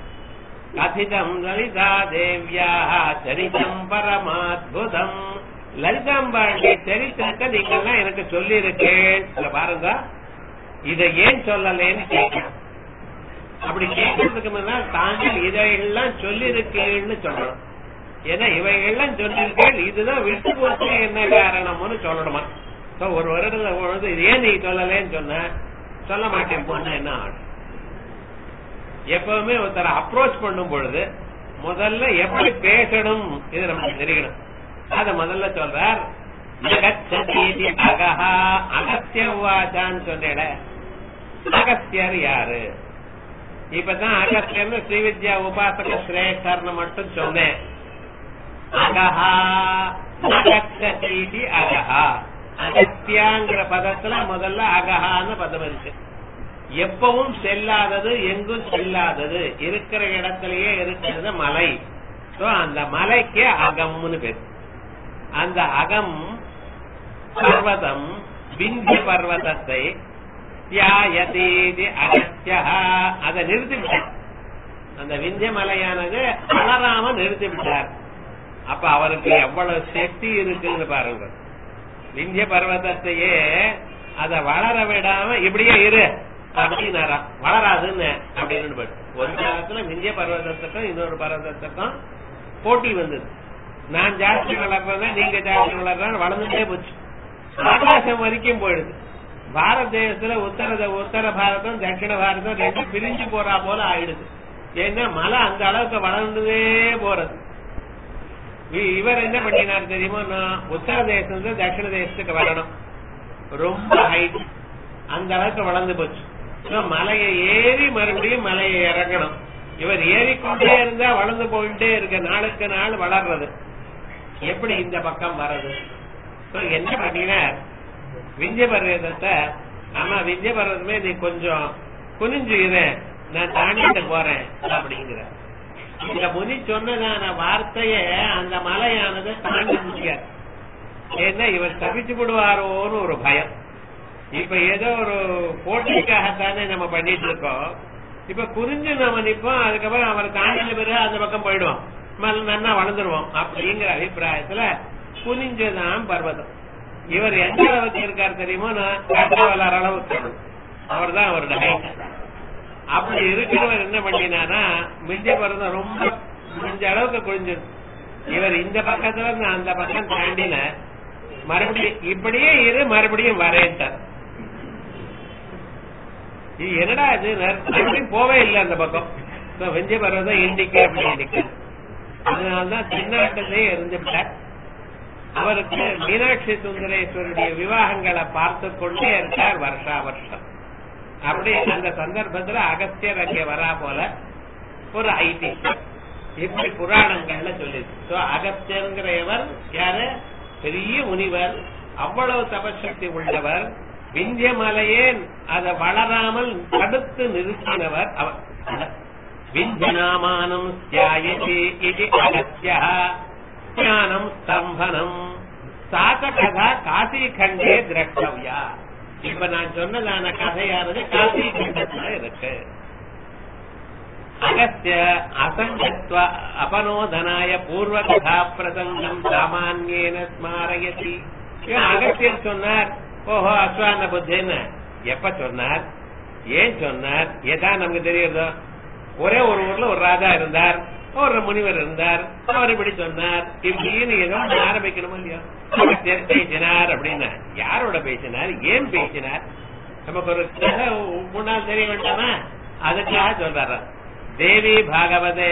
கதிதம் லலிதா தேவியா சரிதம் பரமாத்புதம் லலிதாம்பாண்டி சரித்திரத்தை நீங்கெல்லாம் எனக்கு சொல்லி இருக்கேன் பாருங்க இதை ஏன் சொல்லலேன்னு கேட்கணும் அப்படி கேட்கறதுக்கு முன்னால் தாங்கள் இதையெல்லாம் சொல்லி இருக்கேன்னு சொல்லணும் ஏன்னா இவைகள்லாம் சொல்லியிருக்கேன் இதுதான் விட்டு போச்சு என்ன காரணம்னு சொல்லணுமா So, ஒரு வருடத்துல பொழுது இது ஏன் நீ சொல்லலேன்னு சொன்ன சொல்ல மாட்டேன் போன என்ன ஆகும் எப்பவுமே ஒருத்தரை அப்ரோச் பண்ணும் பொழுது முதல்ல எப்படி பேசணும் இது நமக்கு தெரியணும் அத முதல்ல சொல்றார் அகச்சதீதி அகஹா அகத்திய உவாச்சான்னு சொன்னேட அகஸ்தியர் யாரு இப்பதான் அகஸ்தியர்னு ஸ்ரீவித்யா உபாசக சிரேஷ்டர்னு மட்டும் சொன்னேன் அகஹா அகச்சதீதி அகஹா அகத்தியாங்கிற பதத்துல முதல்ல அகஹான்னு பதம் இருக்கு எப்பவும் செல்லாதது எங்கும் செல்லாதது இருக்கிற இடத்திலேயே இருக்கிறது மலை சோ அந்த மலைக்கு அகம்னு பேர் அந்த அகம் பர்வதம் விந்திய பர்வதத்தை தியாயதீதி அகத்தியா அதை நிறுத்திவிட்டார் அந்த விந்திய மலையானது வளராம நிறுத்திவிட்டார் அப்ப அவருக்கு எவ்வளவு சக்தி இருக்குன்னு பாருங்க விந்திய பர்வதத்தையே அத வளர விடாம இப்படியே இரு அப்படின்னாராம் வளராதுன்னு அப்படின்னு போயிட்டு. ஒரு காலத்துல விந்திய பர்வதத்துக்கும் இன்னொரு பர்வதத்துக்கும் போட்டி வந்தது நான் ஜாஸ்தி வளர்றேன் நீங்க ஜாஸ்தி வளர்றேன் வளர்ந்துட்டே போச்சு ஆகாசம் வரைக்கும் போயிடுது பாரத தேசத்துல உத்தர உத்தர பாரதம் தட்சிண பாரதம் ரெண்டு பிரிஞ்சு போறா போல ஆயிடுது ஏன்னா மலை அந்த அளவுக்கு வளர்ந்துதே போறது இ- இவர் என்ன பண்ணினார் தெரியுமா நான் உத்தர தேசத்துல தட்சிண தேசத்துக்கு வரணும் ரொம்ப ஹைட் அந்த அளவுக்கு வளர்ந்து போச்சு So, மலையை ஏறி மறுபடியும் மலையை இறங்கணும் இவர் ஏறிக்கொண்டே இருந்தா வளர்ந்து போயிட்டே இருக்க நாளுக்கு நாள் வளர்றது எப்படி இந்த பக்கம் வர்றது So, என்ன பண்ணினார் விந்திய பர்வதத்தை ஆமா விந்திய பர்வதமே நீ கொஞ்சம் குனிஞ்சு இரு நான் தாண்டிட்டு போறேன் அப்படிங்கிற இந்த முனி சொன்னதான வார்த்தைய அந்த மலையானது தாண்டி முடியாது ஏன்னா இவர் தப்பிச்சு விடுவாரோன்னு ஒரு பயம் இப்ப ஏதோ ஒரு போட்டிக்காகத்தானே நம்ம பண்ணிட்டு இருக்கோம் இப்ப குறிஞ்சு நம்ம நிப்போம் அதுக்கப்புறம் அவர் தாண்டின பிறகு அந்த பக்கம் போயிடுவோம் மல்ல நன்னா வளர்ந்துருவோம் அப்படிங்கிற அபிப்பிராயத்துல குனிஞ்சதான் பர்வதம் இவர் எந்த அளவுக்கு இருக்கார் தெரியுமோ நான் காட்டா வளர அளவுக்கு அவர் தான் அவரோட height. அப்படி இருக்கிறவர் என்ன பண்ணினானா மிஞ்ச பர்வதம் ரொம்ப மிஞ்ச அளவுக்கு குனிஞ்சது இவர் இந்த பக்கத்துல இருந்து அந்த பக்கம் தாண்டின மறுபடியும் இப்படியே இரு மறுபடியும் வரேன்ட்டார் இது என்னடா இது மறுபடியும் போவே இல்லை அந்த பக்கம் So, வெஞ்ச பர்வதம் இண்டிக்கே அப்படி இண்டிக்க அதனால்தான் சின்னாட்டத்தை எரிஞ்சுவிட்டார் அவருக்கு மீனாட்சி சுந்தரேஸ்வருடைய விவாகங்களை பார்த்து கொண்டே இருக்கார் வருஷா வருஷம் அப்படி அந்த சந்தர்ப்பத்துல அகஸ்தியர் அங்கே வரா போல ஒரு ஐடி இப்படி புராணங்கள்ல சொல்லிது சோ அகஸ்தியருங்கிறவர் யாரு பெரிய முனிவர் அவ்வளவு தபசக்தி உள்ளவர் விந்திய மலையே அதை வளராமல் தடுத்து நிறுத்தினவர் அவர் விந்தியநாமானம் தியாயதி இது அகஸ்யா ஞானம் ஸ்தம்பனம் சாத கதா காசி கண்டே திரஷ்டவ்யா இப்ப நான் சொன்னதான கதையானது காசி கண்டத்துல இருக்கு அகஸ்ய அசங்கத்வ அபனோதனாய பூர்வ கதா பிரசங்கம் சாமானியேன ஸ்மாரயதி இவன் அகஸ்தியர் சொன்னார் ஓஹோ அஸ்வான புத்தின்னு எப்ப சொன்னார் ஏன் சொன்னார் ஏதா நமக்கு தெரியுதோ ஒரே ஒரு ஊர்ல ஒரு ராஜா இருந்தார் ஒரு முனிவர் இருந்தார் அவர் இப்படி சொன்னார் இப்படின்னு ஏதோ ஒண்ணு ஆரம்பிக்கணுமா இல்லையோ அகஸ்தியர் பேசினார் அப்படின்னா யாரோட பேசினார் ஏன் பேசினார் நமக்கு ஒரு கதை முன்னால் தெரிய வேண்டாமா அதுக்காக சொல்றாரு தேவி பாகவதே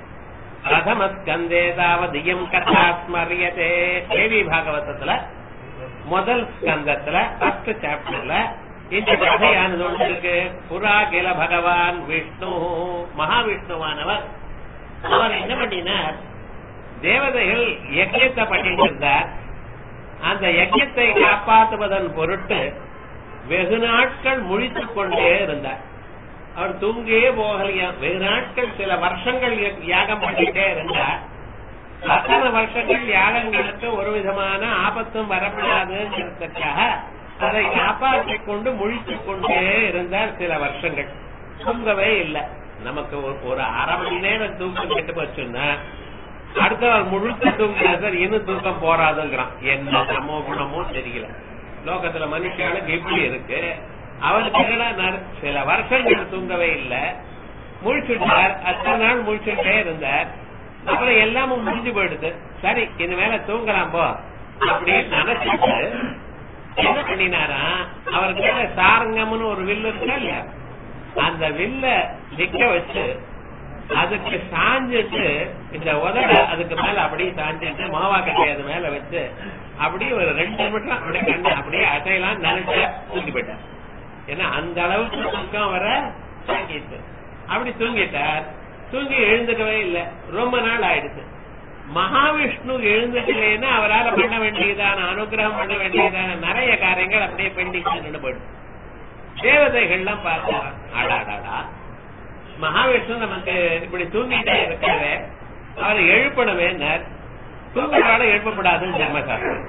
பிரதம ஸ்கந்தே தாவதியம் கதா ஸ்மரியதே தேவி பாகவதத்துல முதல் ஸ்கந்தத்துல ஃபர்ஸ்ட் சாப்டர்ல இந்த கதையானது ஒன்று இருக்கு புறா கில பகவான் விஷ்ணு மகாவிஷ்ணுவானவர் அவர் என்ன பண்ணினார் தேவதைகள் யஜ்யத்தை பண்ணிட்டு இருந்தார் அந்த யஜ்யத்தை காப்பாற்றுவதன் பொருட்டு வெகு நாட்கள் முழித்துக் கொண்டே இருந்தார் அவர் தூங்கியே போகலையா வெகு நாட்கள் சில வருஷங்கள் யாகம் பண்ணிட்டே இருந்தார் அத்தனை வருஷங்கள் யாகங்களுக்கு ஒரு விதமான ஆபத்தும் வரப்படாதுங்கிறதுக்காக அதை காப்பாற்றிக் கொண்டு முழித்துக் கொண்டே இருந்தார் சில வருஷங்கள் தூங்கவே இல்லை நமக்கு ஒரு- ஒரு அரை மணி நேரம் தூக்கம் கெட்டு போச்சுன்னா அடுத்த நாள் முழுக்க தூங்கினா சார் இன்னும் தூக்கம் போறாதுங்கிறான் என்ன சமோ குணமோ தெரியல லோகத்துல மனுஷனுக்கு இப்படி இருக்கு அவருக்கு என்னடா நர்- சில வருஷங்கள் தூங்கவே இல்லை முழிச்சுட்டார் அத்தனை நாள் முழிச்சுட்டே இருந்தார் அப்புறம் எல்லாமும் முடிஞ்சு போயிடுது சரி இனிமேல தூங்கலாம் போ அப்படின்னு நினைச்சிட்டு என்ன பண்ணினாரா அவருக்கு மேல சாரங்கம்னு ஒரு வில்லு இருக்கா இல்லையா அந்த வில்ல நிக்க வச்சு அதுக்கு சாஞ்சிட்டு இந்த உதட அதுக்கு மேல அப்படியே சாஞ்சிட்டு மாவா கட்டை அது மேல வச்சு அப்படியே ஒரு ரெண்டு நிமிஷம் அப்படியே கண்ணு அப்படியே அசையலாம் நினைச்சு தூங்கி போயிட்டார் ஏன்னா அந்த அளவுக்கு தூக்கம் வர தாங்கிட்டு அப்படி தூங்கிட்டார் தூங்கி எழுந்துக்கவே இல்லை ரொம்ப நாள் ஆயிடுச்சு மகாவிஷ்ணு எழுந்துக்கலைன்னா அவரால் பண்ண வேண்டியதான அனுகிரகம் பண்ண வேண்டியதான நிறைய காரியங்கள் அப்படியே பெண்டிங் நின்று போயிடும் தேவதைகள்லாம் பார்த்தா அடாடாடா மகாவிஷ்ணு நமக்கு இப்படி தூங்கிட்டே இருக்காரு அவரை எழுப்பணுமே தூங்குறவாளை எழுப்பப்படாதுன்னு தர்மசாஸ்திரம்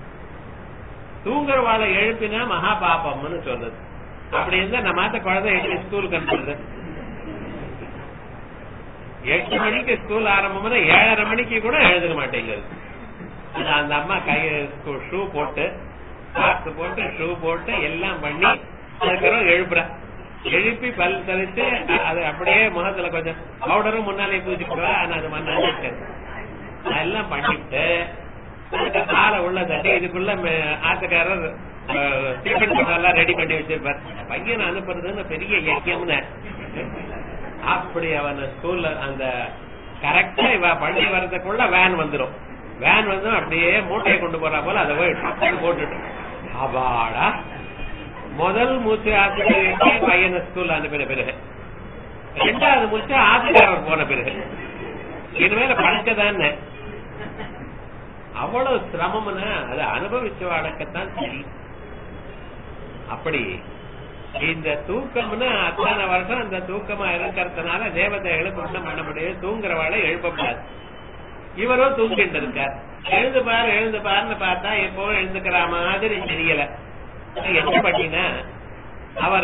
தூங்குறவாளை எழுப்பினா மகா பாபம்னு சொல்லுது அப்படி இருந்தா நம்ம மாத்த குழந்தை எப்படி ஸ்கூலுக்கு அனுப்புறது எட்டு மணிக்கு ஸ்கூல் ஆரம்பம்னா ஏழரை மணிக்கு கூட எழுதுக்க மாட்டேங்குது அது அந்த அம்மா கை ஷூ போட்டு சாக்ஸ் போட்டு ஷூ போட்டு எல்லாம் பண்ணி அதுக்கப்புறம் எழுப்புற எழுப்பி பல் தரிச்சு அ- அது அப்படியே முகத்துல கொஞ்சம் பவுடரும் முன்னாலே பூச்சிக்குவா ஆனா அது மண்ணாச்சு அதெல்லாம் பண்ணிட்டு அதுக்கு காலை உள்ள தட்டி இதுக்குள்ள மெ- ஆத்துக்காரர் அஹ், டிஃபன் எல்லாம் ரெடி பண்ணி வச்சிருப்பார் பையனை அனுப்புறதுன்னு பெரிய யக்கியம்னு அப்படி அவன் ஸ்கூல்ல அந்த கரெக்டா இவ பள்ளி வர்றதுக்குள்ள வேன் வந்துரும் வேன் வந்து அப்படியே மூட்டையை கொண்டு போறா போல அதை போய் டக்குன்னு போட்டுட்டு அபாடா முதல் மூச்சு ஆசிரியர் பையனை ஸ்கூல்ல அனுப்பின பிறகு ரெண்டாவது மூச்சு ஆசிரியர் போன பிறகு இனிமேல படிக்கதானே அவ்வளவு சிரமம்னா அதை அனுபவிச்ச வழக்கத்தான் தெரியும் அப்படி இந்த தூக்கம்னு அத்தனை வருஷம் அந்த தூக்கமா இருக்கிறதுனால தேவதைகளுக்கு ஒண்ணும் பண்ண முடியாது தூங்குறவாளை எழுப்பக்கூடாது இவரும் தூங்கிட்டு இருக்கார் எழுந்து பாரு எழுந்து பாருன்னு பார்த்தா எப்பவும் எழுந்துக்கிற மாதிரி தெரியல அது என்ன பண்ணினா அவர்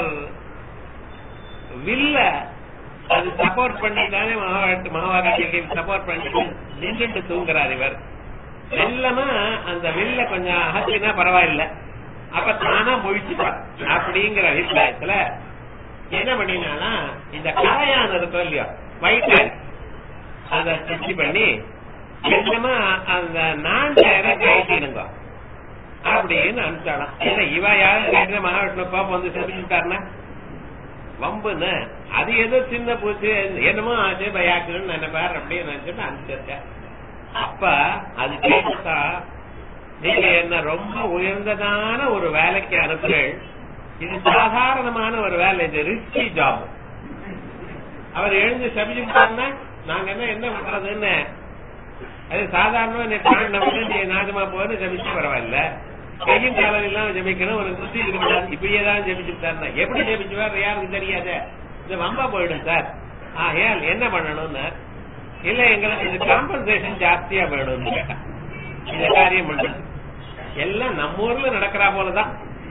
வில்ல அது சப்போர்ட் பண்ணிட்டானே மகாவாட்டு மகாவாட்டிக்கு சப்போர்ட் பண்ணிட்டு நின்றுட்டு தூங்குறார் இவர் மெல்லமா அந்த வில்ல கொஞ்சம் அகத்தினா பரவாயில்ல அப்ப தானா முழிச்சுப்பார் அப்படிங்கிற அபிப்பிராயத்துல என்ன பண்ணினானா இந்த கலையான இருக்கும் இல்லையோ வயிற்று அத சுத்தி பண்ணி மெல்லமா அந்த நான் சேர கைட்டிடுங்க அப்படின்னு அனுப்பிச்சாலாம் ஏன்னா இவ யாரும் கேட்டு மகாவிஷ்ணு கோபம் வந்து செஞ்சுட்டாருன்னா வம்புன்னு அது ஏதோ சின்ன பூச்சி என்னமோ ஆச்சு பயாக்குன்னு நினைப்பார் அப்படின்னு நினைச்சுட்டு அனுப்பிச்சிருக்கேன் அப்ப அது கேட்டா நீங்க என்ன ரொம்ப உயர்ந்ததான ஒரு வேலைக்கு அனுப்புறேன் இது சாதாரணமான ஒரு வேலை இது ரிஸ்கி ஜாப் அவர் எழுந்து சபிச்சுட்டாருன்னா நாங்க என்ன என்ன பண்றதுன்னு அது சாதாரணமா நீ தாண்டினவங்க நீ நாகமா போன்னு ஜபிச்சு பரவாயில்ல கையும் காலம் எல்லாம் ஜபிக்கணும் ஒரு குத்தி இருக்கக்கூடாது இப்படியே தான் ஜபிச்சுட்டாருன்னா எப்படி ஜபிச்சுவார் யாருக்கு தெரியாத இந்த வம்பா போயிடும் சார் ஆகையால் என்ன பண்ணணும்னு இல்ல எங்களுக்கு இது காம்பன்சேஷன் ஜாஸ்தியா வேணும்னு கேட்டா இந்த காரியம் பண்றது எல்லாம் நம்ம ஊர்ல நடக்கிறா போலதான்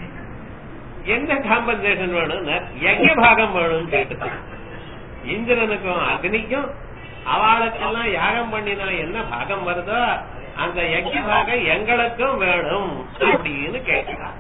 என்ன காம்பன்சேஷன் வேணும்னு எங்க பாகம் வேணும்னு கேட்டு இந்திரனுக்கும் அக்னிக்கும் அவளுக்கெல்லாம் யாகம் பண்ணினா என்ன பாகம் வருதோ அந்த யஜ்ய பாகம் எங்களுக்கும் வேணும் அப்படின்னு கேட்கிறான்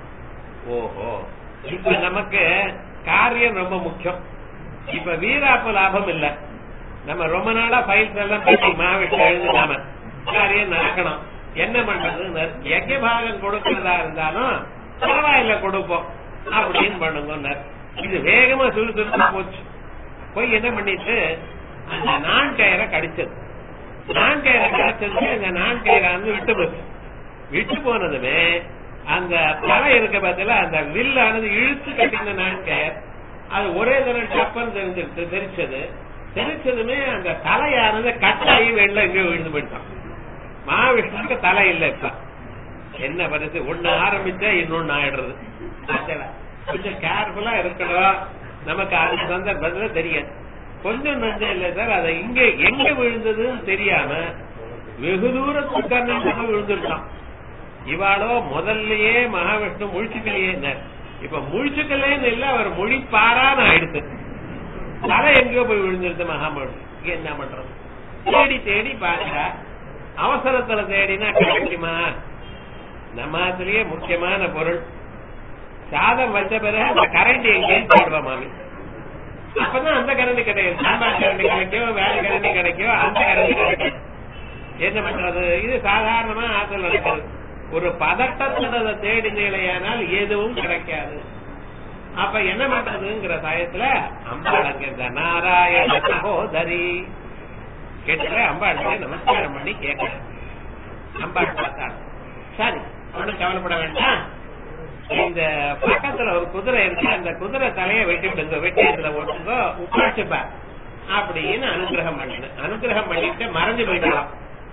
ஓஹோ இப்ப நமக்கு காரியம் ரொம்ப முக்கியம் இப்ப வீராப்பு லாபம் இல்ல நம்ம ரொம்ப நாளா ஃபைல்ஸ் எல்லாம் பண்ணி மாவிட்டு எழுதுனாம காரியம் நடக்கணும் என்ன பண்றது யஜ்ய பாகம் கொடுக்கறதா இருந்தாலும் பரவாயில்ல கொடுப்போம் அப்படின்னு பண்ணுங்க இது வேகமா சுறுசுறுத்து போச்சு போய் என்ன பண்ணிட்டு அந்த நான் கயிறை கடிச்சது நான் கயிறை கடிச்சது அந்த நான் கயிறை வந்து விட்டு போச்சு விட்டு போனதுமே அந்த தலை இருக்க பார்த்தல அந்த வில்லானது இழுத்து கட்டின நான் கயர் அது ஒரே தடவை டப்பன் தெரிஞ்சிருச்சு தெரிச்சது தெரிச்சதுமே அந்த தலையானது கட்டாயி வெள்ள எங்கேயோ விழுந்து போயிட்டான் மகாவிஷ்ணுக்கு தலை இல்ல இப்ப என்ன பரிசு ஒண்ணு ஆரம்பிச்சா இன்னொன்னு ஆயிடுறது கொஞ்சம் கேர்ஃபுல்லா இருக்கணும் நமக்கு அந்த சந்தர்ப்பத்துல தெரியாது கொஞ்சம் நஞ்சம் இல்ல சார் அதை இங்க எங்க விழுந்ததுன்னு தெரியாம வெகு தூரத்துக்கு கண்ணு விழுந்துருக்கான் இவாளோ முதல்லயே மகாவிஷ்ணு முழிச்சுக்கலையே இப்ப முழிச்சுக்கலேன்னு இல்ல அவர் முழிப்பாரான்னு ஆயிடுச்சு தலை எங்கேயோ போய் விழுந்துருது மகாமனுஷன் என்ன பண்றது தேடி தேடி பாருங்க அவசரத்துல தேடினா கிடைக்குமா நம்மாத்திலேயே முக்கியமான பொருள் சாதம் வச்ச பிறகு அந்த கரண்ட் எங்கேயும் தேடுவா மாமி அப்பதான் அந்த கரண்டி கிடைக்கும் சாம்பார் கரண்டி கிடைக்கும் வேலை கரண்டி கிடைக்கும் அந்த கரண்டி கிடைக்கும் என்ன பண்றது இது சாதாரணமா ஆற்றல் நடக்கிறது ஒரு பதட்டத்தோட தேடினீழையானால் எதுவும் கிடைக்காது அப்ப என்ன பண்றதுங்கிற சமயத்துல அம்பாள் அங்க நாராயண சகோதரி கேட்டு அம்பாள் நமஸ்காரம் பண்ணி கேட்கிறேன் அம்பாள் பார்த்தா சரி ஒன்னும் கவலைப்பட வேண்டாம் இந்த பக்கத்துல ஒரு குதிரை இருக்கு அந்த குதிரை தலைய வெட்டிவிடுங்க வெட்டி இதுல ஒட்டுங்க உட்காச்சுப்பா அப்படின்னு அனுகிரகம் பண்ணு அனுகிரகம் பண்ணிட்டு மறைஞ்சு போயிடலாம்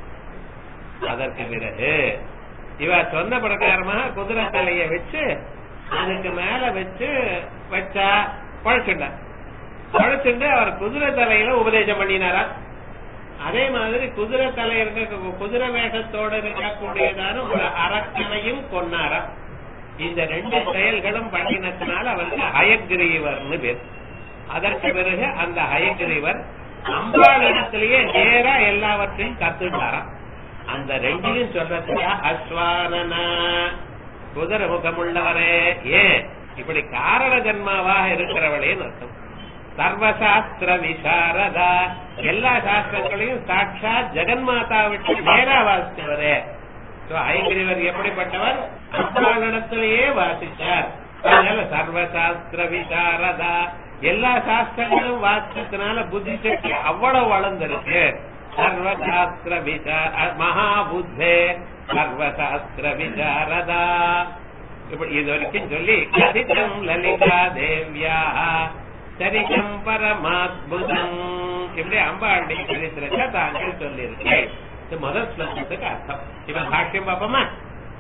அதற்கு பிறகு இவ சொன்ன பிரகாரமாக குதிரை தலைய வச்சு அதுக்கு மேல வச்சு வச்சா பழச்சுண்ட பழச்சுண்டு அவர் குதிரை தலையில உபதேசம் பண்ணினாரா அதே மாதிரி குதிரை தலை இருக்க குதிரை வேஷத்தோட இருக்கக்கூடியதான ஒரு அரக்கனையும் கொன்னாரா இந்த ரெண்டு செயல்களும் பண்ணினதுனால அவருக்கு ஹயக்ரீவர்னு பேர் அதற்கு பிறகு அந்த ஹயக்ரீவர் அம்பாள் இடத்திலேயே நேரா எல்லாவற்றையும் கத்துட்டாராம் அந்த ரெண்டையும் சொல்றதுக்கா அஸ்வானனா குதிரை முகமுள்ளவரே ஏன் இப்படி காரண ஜன்மாவாக இருக்கிறவளேன்னு அர்த்தம் சர்வசாஸ்திர விசாரதா எல்லா சாஸ்திரங்களையும் சாட்சாத் ஜெகன்மாதா விட்டு நேரா வாசித்தவரே ஐங்கிரிவர் எப்படிப்பட்டவர் அம்பாளிடத்திலேயே வாசிச்சார் அதனால சர்வசாஸ்திர விசாரதா எல்லா சாஸ்திரங்களும் வாசிச்சதுனால புத்தி சக்தி அவ்வளவு வளர்ந்திருக்கு சர்வசாஸ்திர விசார மகாபுத்தே சர்வசாஸ்திர விசாரதா இப்படி இது வரைக்கும் சொல்லி கதிதம் லலிதா தேவியா சரிதம் பரமாத்புதம் இப்படி அம்பாளுடைய சரித்திரத்தை தாங்கள் சொல்லியிருக்கேன் இது முதல் ஸ்லோகத்துக்கு அர்த்தம் இவன் பாஷ்யம் பாப்போமா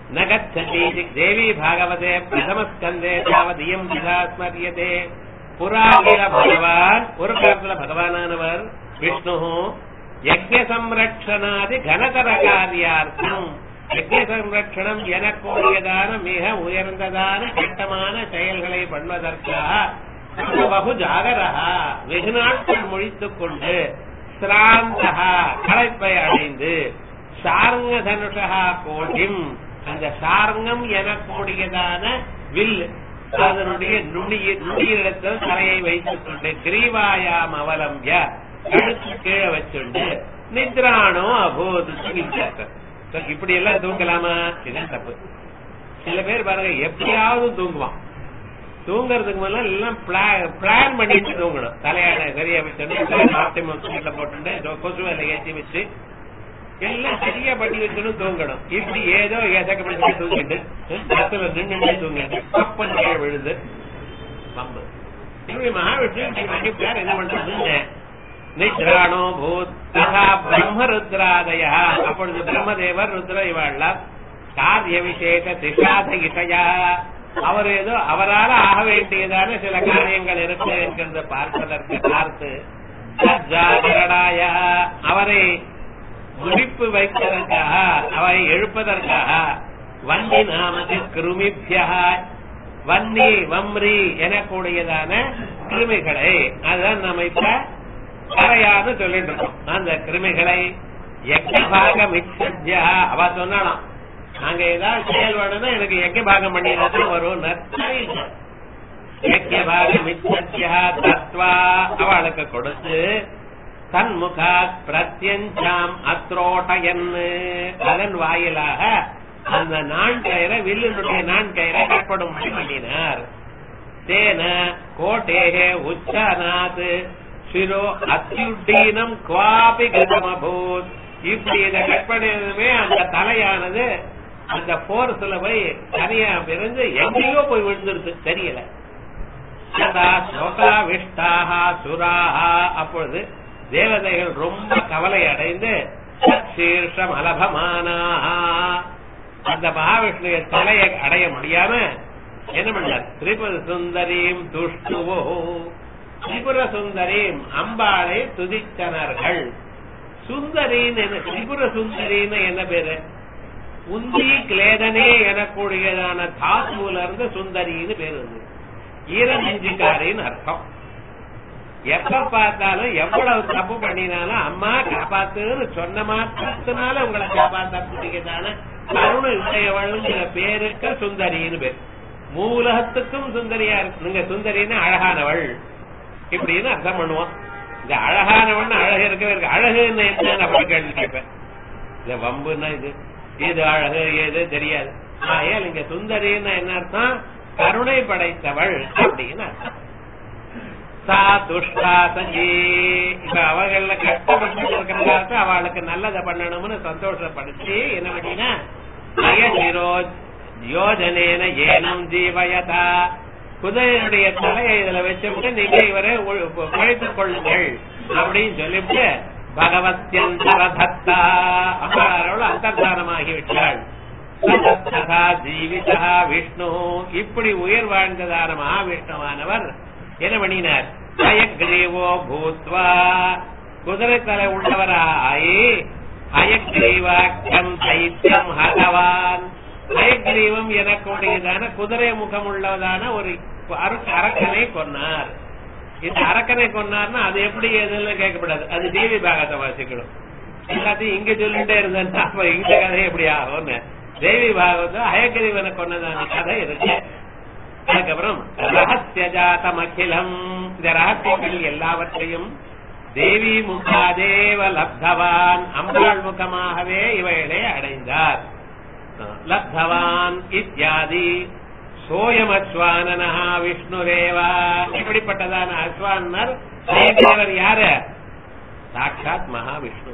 न गच्छति देवी भागवते प्रथमस्कन्दे तावदियं विधा स्मर्यते புறா கில பகவான் ஒரு காலத்துல பகவானானவர் விஷ்ணு யஜ்ய சம்ரட்சணாதி கனதர காரியார்த்தம் யஜ்ய சம்ரட்சணம் எனக்கூடியதான மிக உயர்ந்ததான கட்டமான செயல்களை பண்ணுவதற்காக பகு ஜாகரஹா வெகு நாட்கள் முடித்துக் கொண்டு சிராந்தகா களைப்பை அடைந்து சார்ங்க தனுஷா கோட்டிம் அந்த சார்ங்கம் எனக்கூடியதான வில் அதனுடைய நுண்ணிய நுண்ணியிடத்தில் தலையை வைத்துக் கொண்டு கிரீவாயாம் அவலம்பிய கழுத்து கீழே வச்சுண்டு நித்ரானோ அபோது இப்படி எல்லாம் தூங்கலாமா இதுதான் தப்பு சில பேர் பாருங்க எப்படியாவது தூங்குவான் தூங்குறதுக்கு முதல்ல எல்லாம் பிளான் பண்ணிட்டு தூங்கணும் தலையாட சரியா வச்சுட்டு ஆப்டிமம் சீட்ல போட்டு கொசு வேலை ஏற்றி வச்சு எல்லாம் சரியா பண்ணி வச்சுன்னு தூங்கணும் இப்படி ஏதோ ஏசக்கப்பட்டு தூங்கிட்டு பஸ்ல நின்று தூங்கிட்டு கப்பல் கீழே விழுது பம்பு இப்படி மகாவிஷ்ணு பேர் என்ன பண்றது நித்ராணோ பூத் ததா பிரம்மருத்ராதய அப்பொழுது பிரம்மதேவர் ருத்ர இவாள்லாம் காரிய விசேஷ திஷாத இசையா அவர் ஏதோ அவரால் ஆக வேண்டியதான சில காரியங்கள் இருக்கு என்கிறத பார்ப்பதற்கு பார்த்து ஜாகரணாய அவரை முடிப்பு வைப்பதற்காக அவரை எழுப்பதற்காக வன்னி நாமது கிருமிபியா வன்னி வம்ரி எனக்கூடியதான கிருமிகளை அதுதான் நம்ம இப்ப கரையான்னு சொல்லிட்டு இருக்கோம் அந்த கிருமிகளை யஜ்யபாக மிச்சத்யா அவ சொன்னாலாம் நாங்க ஏதாவது செயல் வேணும்னா எனக்கு யஜ்ய பாகம் பண்ணிதான் வரும் யஜ்யபாக மிச்சத்யா தத்வா அவளுக்கு கொடுத்து தன்முகா பிரத்யஞ்சாம் அத்ரோட்டயன்னு அதன் வாயிலாக அந்த நான் கயிறை வில்லினுடைய நான் கயிறை கற்படும் பண்ணினார் தேன கோட்டேகே உச்சநாத் சிரோ அத்தியுட்டீனம் குவாபி கதமபூத் இப்படி இதை கற்பனையுமே அந்த தலையானது அந்த போர்ஸ்ல போய் தனியா பிறந்து எங்கேயோ போய் விழுந்துருது தெரியல சதா சோகாவிஷ்டாக சுராஹா அப்பொழுது தேவதைகள் ரொம்ப கவலை அடைந்து சீர்ஷம் அலபமானா அந்த மகாவிஷ்ணுய தலையை அடைய முடியாம என்ன பண்ணார் திரிபுர சுந்தரீம் துஷ்டுவோ திரிபுர சுந்தரீம் அம்பாளை துதித்தனர்கள் சுந்தரின்னு என்ன திரிபுர சுந்தரின்னு என்ன பேரு உந்தி கிளேதனே எனக்கூடியதான தாசுல இருந்து சுந்தரின்னு பேரு வந்து ஈரநெஞ்சிக்காரின்னு அர்த்தம் எப்ப பார்த்தாலும் எவ்வளவு தப்பு பண்ணினாலும் அம்மா காப்பாத்துன்னு சொன்ன மாத்திரத்தினால உங்களை காப்பாத்தக்கூடியதான கருணை உடையவளுங்கிற பேருக்கு சுந்தரின்னு பேர் மூலகத்துக்கும் சுந்தரியா இருக்கு நீங்க சுந்தரின்னு அழகானவள் இப்படின்னு அர்த்தம் பண்ணுவோம் இந்த அழகானவன் அழகு இருக்கவே இருக்கு அழகுன்னு என்ன அப்படி கேள்வி கேட்பேன் இந்த வம்புன்னா இது இது அழகு எது தெரியாது ஆகையால் இங்க சுந்தரின்னு என்ன அர்த்தம் கருணை படைத்தவள் அப்படின்னு அர்த்தம் சா துஷ்டா சஞ்சி இப்ப அவங்கள கஷ்டப்பட்டு இருக்கிறதால அவளுக்கு நல்லதை பண்ணணும்னு சந்தோஷப்படுத்தி என்ன பண்ணினா அயசிரோ யோஜனேன ஏனம் ஜீவயதா குதிரையுடைய தலையை இதுல வச்சுட்டு நீங்க இவரை குழைத்துக் கொள்ளுங்கள் அப்படின்னு சொல்லிவிட்டு பகவத்யந்தரதத்தா அம்பாரோடு அந்தர்தானமாகி விட்டாள் சதா ஜீவிதா விஷ்ணு இப்படி உயிர் வாழ்ந்ததான மகாவிஷ்ணுவானவர் என்ன பண்ணினார் அயக்ரீவோ பூத்வா குதிரை தலை உள்ளவராயி அயக்ரீவாக்கியம் தைத்தியம் ஹகவான் அயக்ரீவம் எனக்கூடியதான குதிரை முகம் உள்ளதான ஒரு அரக்கனை கொன்னார் இந்த அரக்கனை கொன்னார்னா அது எப்படி எதுன்னு கேட்கப்படாது அது தேவி பாகத்தை வாசிக்கணும் எல்லாத்தையும் இங்க சொல்லிட்டே இருந்தேன்னா அப்ப இந்த கதை எப்படி ஆகும்னு தேவி பாகவதம் அயக்ரீவனை கொன்னதான கதை இருக்கு அதுக்கப்புறம் ரகசிய ஜாத்தம் அகிலம் இந்த ரகசியங்கள் எல்லாவற்றையும் தேவி முகாதேவ லப்தவான் அம்பாள் முகமாகவே இவைகளை அடைந்தார் லப்தவான் இத்தியாதி சோயம் அஸ்வானனா விஷ்ணுரேவா இப்படிப்பட்டதான அஸ்வானர் தேவர் யாரு சாட்சாத் மகாவிஷ்ணு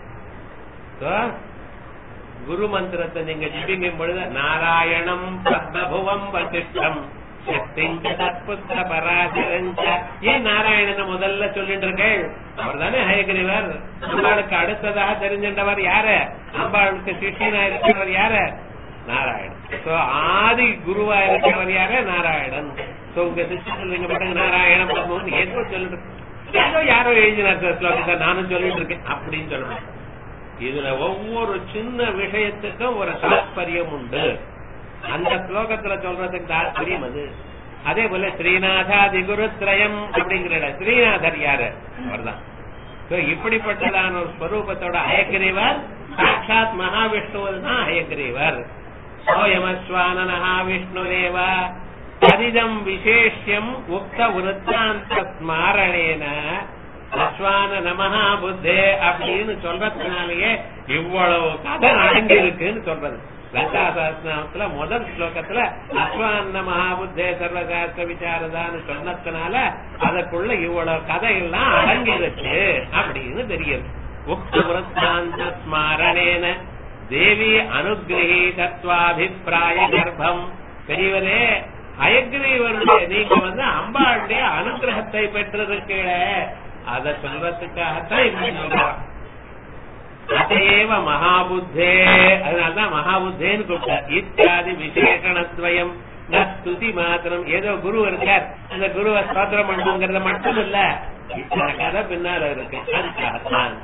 குரு மந்திரத்தை நீங்க ஜிபிங்கும் பொழுது நாராயணம் பத்மபுவம் வசிஷ்டம் சக்திங்க பராசரஞ்ச ஏன் நாராயணனை முதல்ல சொல்லிட்டு இருக்கேள் அவர் தானே ஹயகிரிவர் அம்பாளுக்கு அடுத்ததாக தெரிஞ்சின்றவர் யாரு அம்பாளுக்கு சிஷியனா இருக்கிறவர் யாரு நாராயணன் சோ ஆதி குருவா இருக்கிறவர் யாரு நாராயணன் சோ உங்க சிஸ்டத்தில் நீங்க பாருங்க நாராயண பிரபு ஏதோ சொல்லிட்டு ஏதோ யாரோ எழுதினார் சார் ஸ்லோகத்தை நானும் சொல்லிட்டு இருக்கேன் அப்படின்னு சொல்லணும் இதுல ஒவ்வொரு சின்ன விஷயத்துக்கும் ஒரு தாற்பயம் உண்டு அந்த ஸ்லோகத்துல சொல்றதுக்கு தாற்பயம் அது அதே போல ஸ்ரீநாதாதி குருத்ரயம் அப்படிங்கிற இடம். ஸ்ரீநாதர் யாரு அவர்தான் So, இப்படிப்பட்டதான ஒரு ஸ்வரூபத்தோட அயக்கிரீவர் சாட்சாத் மகாவிஷ்ணுவில் தான் அயக்கிரீவர் சோயமஸ்வானனஹா விஷ்ணுரேவ அதிதம் விசேஷ்யம் உக்த விருத்தாந்த ஸ்மாரணேன அஸ்வான நமஹா புத்தே அப்படின்னு சொல்றதுனாலயே இவ்வளவு கதை அடங்கி இருக்குன்னு சொல்றது லங்கா சாஸ்திரத்துல முதல் ஸ்லோகத்துல அஸ்வான மகாபுத்தே சர்வசாஸ்திர விசாரதான்னு சொன்னதுனால அதற்குள்ள இவ்வளவு கதையெல்லாம் அடங்கி இருக்கு அப்படின்னு தெரியுது உக்த விருத்தாந்த ஸ்மாரணேன தேவி அனுகிரகீதத்வாபிப்பிராய கர்ப்பம் பெரியவரே அயக்ரீவருடைய நீங்க வந்து அம்பாளுடைய அனுகிரகத்தை பெற்றிருக்கீழ அதை சொல்றதுக்காகத்தான் இப்படி சொல்றான் அதேவ மகாபுத்தே அதனாலதான் மகாபுத்தேன்னு கூப்பிட்டார் இத்தியாதி விசேஷணத்வயம் ந ஸ்துதி மாத்திரம் ஏதோ குரு இருக்கார் அந்த குருவை ஸ்தோத்திரம் பண்ணுங்கிறத மட்டும் இல்ல இத்தனை கதை பின்னால இருக்கு அதுக்காகத்தான்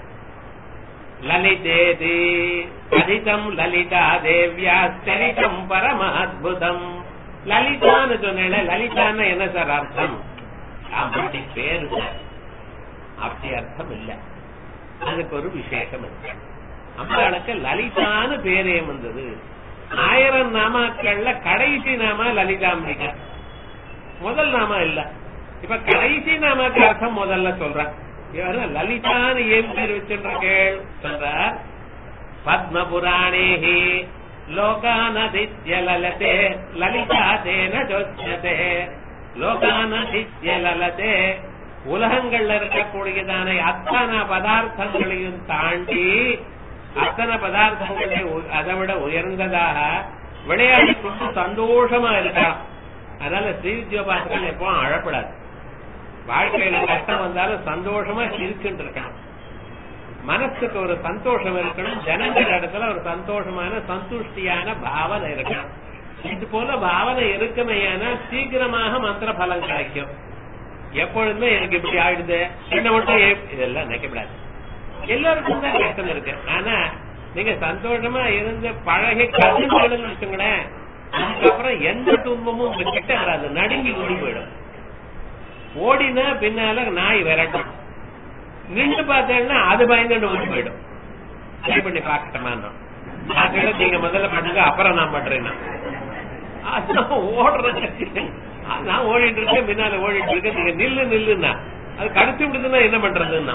லலிதேதி கதிதம் லலிதா தேவியா சரிதம் பரம அத்புதம் லலிதான்னு சொன்னேன் லலிதான்னு என்ன சார் அர்த்தம் அப்படி பேரு சார் அப்படி அர்த்தம் இல்ல அதுக்கு ஒரு விசேஷம் இருக்கு அம்பாளுக்கு லலிதான்னு பேரே வந்தது ஆயிரம் நாமாக்கள்ல கடைசி நாம லலிதாம்பிகா முதல் நாம இல்ல இப்ப கடைசி நாமக்கு அர்த்தம் முதல்ல சொல்றேன் இவரு லலிதான்னு ஏன் பேர் வச்சிருக்கேள் சொல்றார் பத்ம புராணேஹி லோகானதித்ய லலதே லலிதா தேன ஜோத்யதே லோகானதித்ய லலதே உலகங்கள்ல இருக்கக்கூடியதான அத்தனை பதார்த்தங்களையும் தாண்டி அத்தனை பதார்த்தங்களை உ- அதை விட உயர்ந்ததாக விளையாடி கொண்டு சந்தோஷமா இருக்கலாம் அதனால ஸ்ரீவித்யோபாசகன் எப்பவும் அழப்படாது வாழ்க்கையில கஷ்டம் வந்தாலும் சந்தோஷமா சிரிச்சுட்டு இருக்கணும் மனசுக்கு ஒரு சந்தோஷம் இருக்கணும் ஜனங்கள் இடத்துல ஒரு சந்தோஷமான சந்துஷ்டியான பாவனை இருக்கணும் இது போல பாவனை இருக்குமையானா சீக்கிரமாக மந்திர பலன் கிடைக்கும் எப்பொழுதுமே எனக்கு இப்படி ஆயிடுது என்ன மட்டும் ஏன் இதெல்லாம் நினைக்கப்படாது எல்லாருக்கும் தான் கஷ்டம் இருக்கு ஆனா நீங்க சந்தோஷமா இருந்து பழகி கற்றுக்கணும்னு வச்சுங்களேன் அதுக்கப்புறம் எந்த துன்பமும் உங்க கிட்ட வராது நடுங்கி ஓடி போயிடும் ஓடினா பின்னால நாய் விரட்டும் நின்று பார்த்தேன்னா அது பயந்துட்டு ஓடி போயிடும் ட்ரை பண்ணி பார்க்கட்டுமா பார்க்கல நீங்க முதல்ல பண்ணுங்க அப்புறம் நான் பண்றேன்னா அதான் ஓடுறது நான் ஓடிட்டு இருக்கேன் பின்னால ஓடிட்டு இருக்கேன் நீங்க நில்லு நில்லுன்னா அது கடைசி விடுதுன்னா என்ன பண்றதுன்னா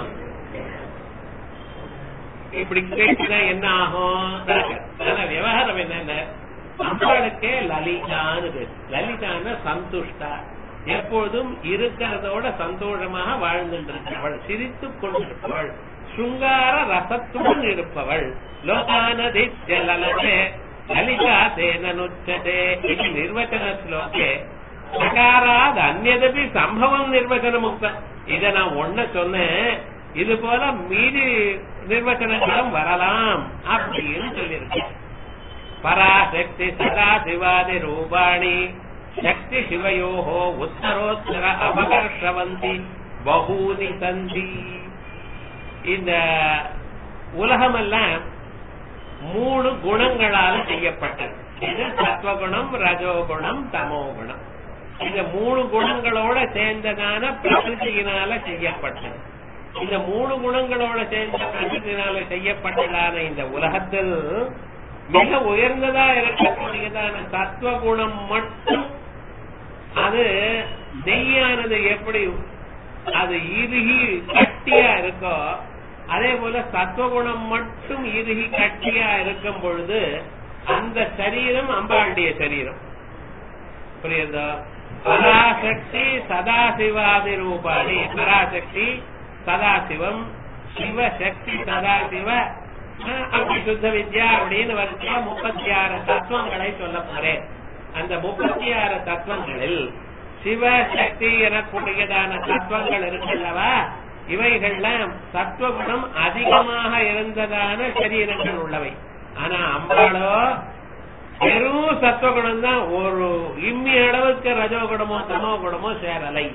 இப்படி கேட்டுனா என்ன ஆகும் ஆனா விவகாரம் என்னன்னா நம்மளுக்கே லலிதான்னு பேர் லலிதான சந்துஷ்டா எப்பொழுதும் இருக்கிறதோட சந்தோஷமாக வாழ்ந்துட்டு இருப்பவள் சிரித்துக் கொண்டிருப்பவள் சுங்கார ரசத்துடன் இருப்பவள் லோகானதித்ய லலதே லலிதா தேனனுச்சதே இது நிர்வச்சன ஸ்லோகே சகாராத் அந்நதபி சம்பவம் நிர்வச்சன முக்தம் இத நான் ஒன்ன சொன்னேன் இது போல மீதி நிர்வச்சனங்களும் வரலாம் அப்படின்னு சொல்லியிருக்கேன் பராசக்தி சதா சிவாதி ரூபாணி சக்தி சிவயோகோ உத்தரோத்தர அபகர்ஷவந்தி பகூனி சந்தி இந்த உலகமெல்லாம் மூணு குணங்களால செய்யப்பட்டது இது சத்வகுணம் ரஜோகுணம் தமோகுணம் இந்த மூணு குணங்களோட சேர்ந்ததான பிரகிருதியினால செய்யப்பட்டது இந்த மூணு குணங்களோட சேர்ந்த பிரகிருதியினால செய்யப்பட்டதான இந்த உலகத்தில் மிக உயர்ந்ததா இருக்கக்கூடியதான சத்துவ குணம் மட்டும் அது நெய்யானது எப்படி அது இறுகி கட்டியா இருக்கோ அதே போல சத்துவகுணம் மட்டும் இறுகி கட்டியா இருக்கும் பொழுது அந்த சரீரம் அம்பாளுடைய சரீரம் புரியுதா பராசக்தி சதாசிவாதி ரூபாணி பராசக்தி சதாசிவம் சிவசக்தி சதாசிவ ஆஹ், அப்படி சுத்த வித்யா அப்படின்னு வரிசையா முப்பத்தி ஆறு தத்துவங்களை சொல்ல போறேன் அந்த முப்பத்தி ஆறு தத்துவங்களில் சிவ சக்தி எனக்கூடியதான தத்துவங்கள் இருக்குல்லவா இவைகள்லாம் சத்துவகுணம் அதிகமாக இருந்ததான சரீரங்கள் உள்ளவை ஆனா அம்பாளோ வெறும் சத்துவகுணம் தான் ஒரு இம்மி அளவுக்கு ரஜோகுணமோ தமோ குணமோ சேரலை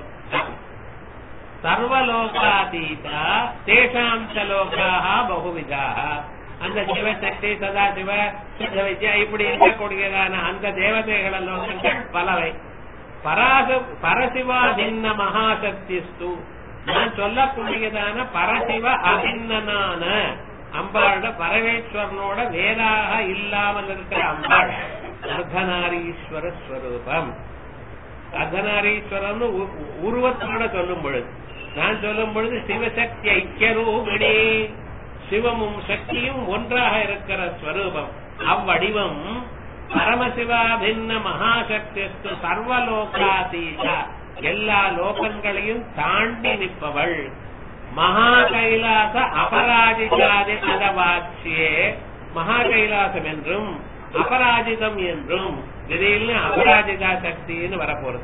சர்வலோகாதீதா தேஷாம் ச லோகாக பகுவிதாக அந்த சிவசக்தி சதாசிவ சித்த வித்யா இப்படி இருக்கக்கூடியதான அந்த தேவதைகள லோகங்கள் பலவை பராச பரசிவா தின்ன மகாசக்திஸ்து நான் சொல்லக்கூடியதான பரசிவ அபின்னனான அம்பாளோட பரமேஸ்வரனோட வேறாக இல்லாமல் இருக்கிற அம்பாள் அர்த்தநாரீஸ்வர ஸ்வரூபம் அர்த்தநாரீஸ்வரன் உருவத்தோட சொல்லும் பொழுது நான் சொல்லும் பொழுது சிவசக்தி ஐக்கியரூபிணி சிவமும் சக்தியும் ஒன்றாக இருக்கிற ஸ்வரூபம் அவ்வடிவம் பரமசிவா பின்ன மகாசக்தி சர்வலோகாதீதா எல்லா லோகங்களையும் தாண்டி நிற்பவள் மகா கைலாச அபராஜிதாதி பதவாட்சியே மகா கைலாசம் என்றும் அபராஜிதம் என்றும் திடீர்னு அபராஜிதா சக்தின்னு வரப்போறது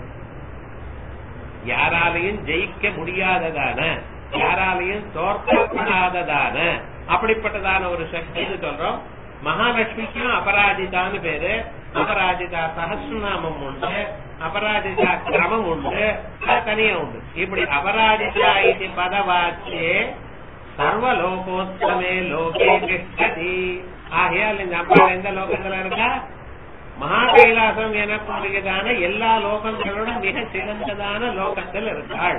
யாராலையும் ஜெயிக்க முடியாததான யாராலையும் தோற்கப்படாததான அப்படிப்பட்டதான ஒரு சக்தின்னு சொல்றோம் மகாலட்சுமிக்கும் அபராஜிதான்னு பேரு அபராஜிதா சகசிரநாமம் உண்டு அபராஜிதா கிரமம் உண்டு அது தனியா உண்டு இப்படி அபராஜிதா இது பதவாச்சே சர்வலோகோத்தமே லோகே திஷ்டதி ஆகையால் இந்த அம்பாள் எந்த லோகத்துல இருக்கா மகா கைலாசம் எனக்கூடியதான எல்லா லோகங்களோட மிக சிறந்ததான லோகத்தில் இருக்காள்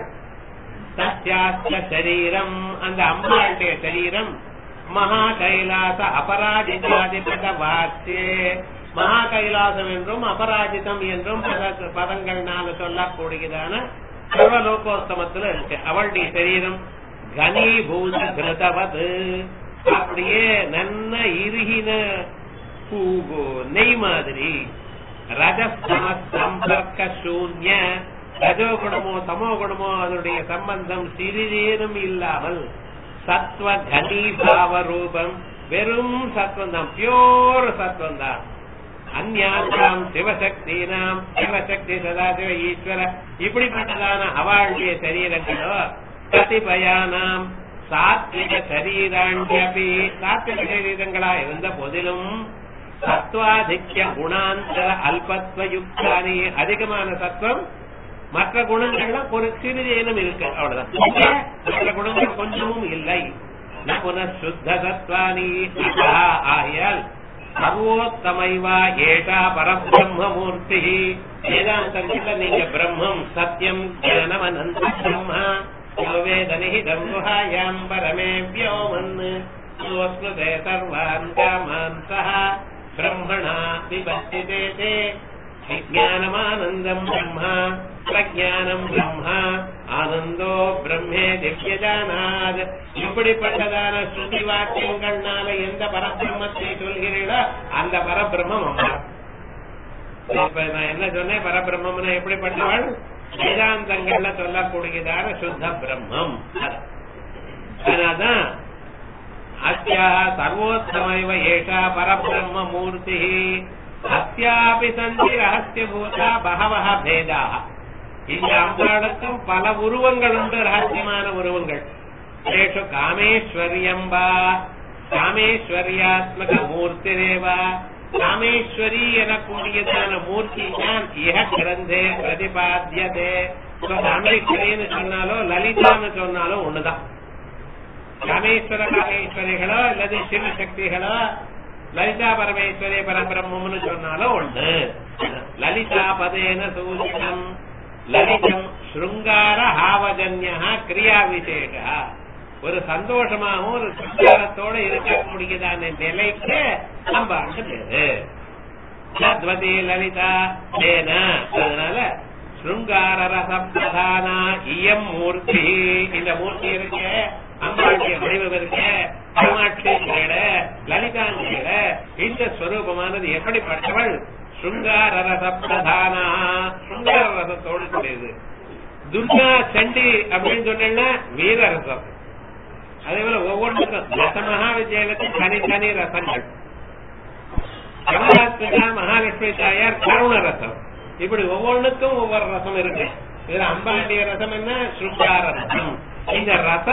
சத்யாஸ்த சரீரம் அந்த அம்பாளுடைய சரீரம் மகா கைலாச அபராஜிதாதிபத வாக்கியே மகா கைலாசம் என்றும் அபராஜிதம் என்றும் பத பதங்கள்னால சொல்லக்கூடியதான சர்வலோகோத்தமத்துல இருக்கு அவளுடைய சரீரம் கனீபூத கிருதவது அப்படியே நன்ன இறுகின பூகோ நெய் மாதிரி ரஜஸ்தம சம்பர்க்க சூன்ய ரஜோ குணமோ தமோ குணமோ அதனுடைய சம்பந்தம் சிறிதேனும் இல்லாமல் சத்வ கனீபாவ ரூபம் வெறும் சத்வம் தான் பியோர் சத்வம் தான் அந்யாம் சிவசக்தினாம் சிவசக்தி சதாசிவ ஈஸ்வர இப்படிப்பட்டதான அவளுடைய சரீரங்களோ கதிபயானாம் சாத்விக சரீராண்யபி சாத்விக சரீரங்களா இருந்த போதிலும் சத்வாதிக்ய குணாந்தர அல்பத்வ யுக்தானி அதிகமான சத்வம் மற்ற குணங்கள்லாம் ஒரு சிறிதேனும் இருக்கு அவ்வளவுதான் மற்ற குணங்கள் கொஞ்சமும் இல்லை புனഃசுத்த சத்வானி ஆகியால் சர்வோத்தமைவா ஏஷா பரபிரம்மமூர்த்தி வேதாந்தத்துல நீங்க பிரம்மம் சத்தியம் ஞானம் அனந்த பிரம்மா யோவேதனிஹிதம் குஹாயாம் பரமே வியோமன் ஸ்வஸ்ருதே சர்வான் காமான் சஹ பிரம்மணா விபத்திதே தே விஜானமானந்தம் பிரம்மா பிரஜானம் பிரம்மா ஆனந்தோ பிரம்மே திவ்யஜானாத் இப்படிப்பட்டதான ஸ்ருதி வாக்கியங்கள்னால எந்த பரபிரம்மத்தை சொல்கிறீர்களோ அந்த பரபிரம்மம் அம்மா இப்ப நான் என்ன சொன்னேன் பரபிரம்மம்னா எப்படிப்பட்டவள் வேதாந்தங்கள்ல சொல்லக்கூடியதான சுத்த பிரம்மம் அதனால்தான் அஸ்யா சர்வோத்தமைவ ஏஷா பரபிரம்ம மூர்த்தி அஸ்யாபி சந்தி ரகசியபூதா பகவஹ பேதா இந்த அம்பாளுக்கும் பல உருவங்கள் உண்டு ரகசியமான உருவங்கள் ஏஷு காமேஸ்வரியம்பா காமேஸ்வரியாத்மக மூர்த்திரேவா காமேஸ்வரி எனக்கூடியதான மூர்த்தி தான் இஹ கிரந்தே பிரதிபாத்தியதே காமேஸ்வரின்னு சொன்னாலோ லலிதான்னு சொன்னாலும் ஒண்ணுதான் காமேஸ்வர காமேஸ்வரிகளோ அல்லது சிவசக்திகளோ லலிதா பரமேஸ்வரி பரபிரம்மம்னு சொன்னாலும் ஒண்ணு லலிதா பதேன சூச்சிதம் லலிதம் ஸ்ருங்கார ஹாவஜன்யா கிரியா விசேஷ ஒரு சந்தோஷமாகவும் ஒரு சுங்காரத்தோட இருக்கக்கூடியதான நிலைக்கு அம்பாண்டு பேரு சத்வதி லலிதா தேன அதனால ஸ்ருங்கார ரச பிரதானா இயம் மூர்த்தி இந்த மூர்த்தி இருக்கு அம்பாளுடைய வடிவம் இருக்கு காமாட்சி லலிதாங்கிற இந்த ஸ்வரூபமானது எப்படிப்பட்டவள் சுங்கார ரச பிரதானா சுங்கார ரசத்தோடு கூடியது துர்கா சண்டி அப்படின்னு சொன்னா வீர ரசம் அதே போல ஒவ்வொன்றுக்கும் ரச மகாவித்யாலயத்தில் தனித்தனி ரசங்கள் கமலாத்மிகா மகாலட்சுமி தாயார் கருண ரசம் இப்படி ஒவ்வொன்றுக்கும் ஒவ்வொரு ரசம் இருக்கு இதுல அம்பாண்டிய ரசம் என்ன சுங்கார ரசம் இந்த ரச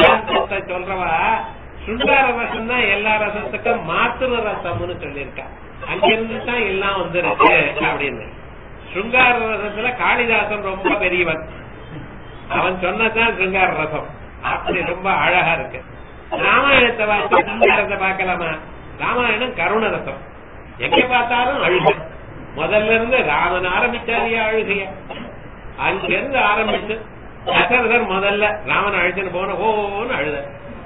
சித்தாந்தத்தை சொல்றவா சுங்கார ரசம் தான் எல்லா ரசத்துக்கும் மாத்திர ரசம்னு சொல்லியிருக்கா அங்கிருந்து தான் எல்லாம் வந்திருக்கு அப்படின்னு சுங்கார ரசத்துல காளிதாசன் ரொம்ப பெரியவன் அவன் சொன்னதான் சுங்கார ரசம் அப்படி ரொம்ப அழகா இருக்கு ராமாயணத்தை பார்த்து சுங்காரத்தை பார்க்கலாமா ராமாயணம் கருண ரசம் எங்க பார்த்தாலும் அழுகை முதல்ல இருந்து ராமன் ஆரம்பிச்சாரியா அழுகைய அங்கிருந்து ஆரம்பிச்சு தசரதர் முதல்ல ராமன் அழைச்சுன்னு போன ஓன்னு அழுத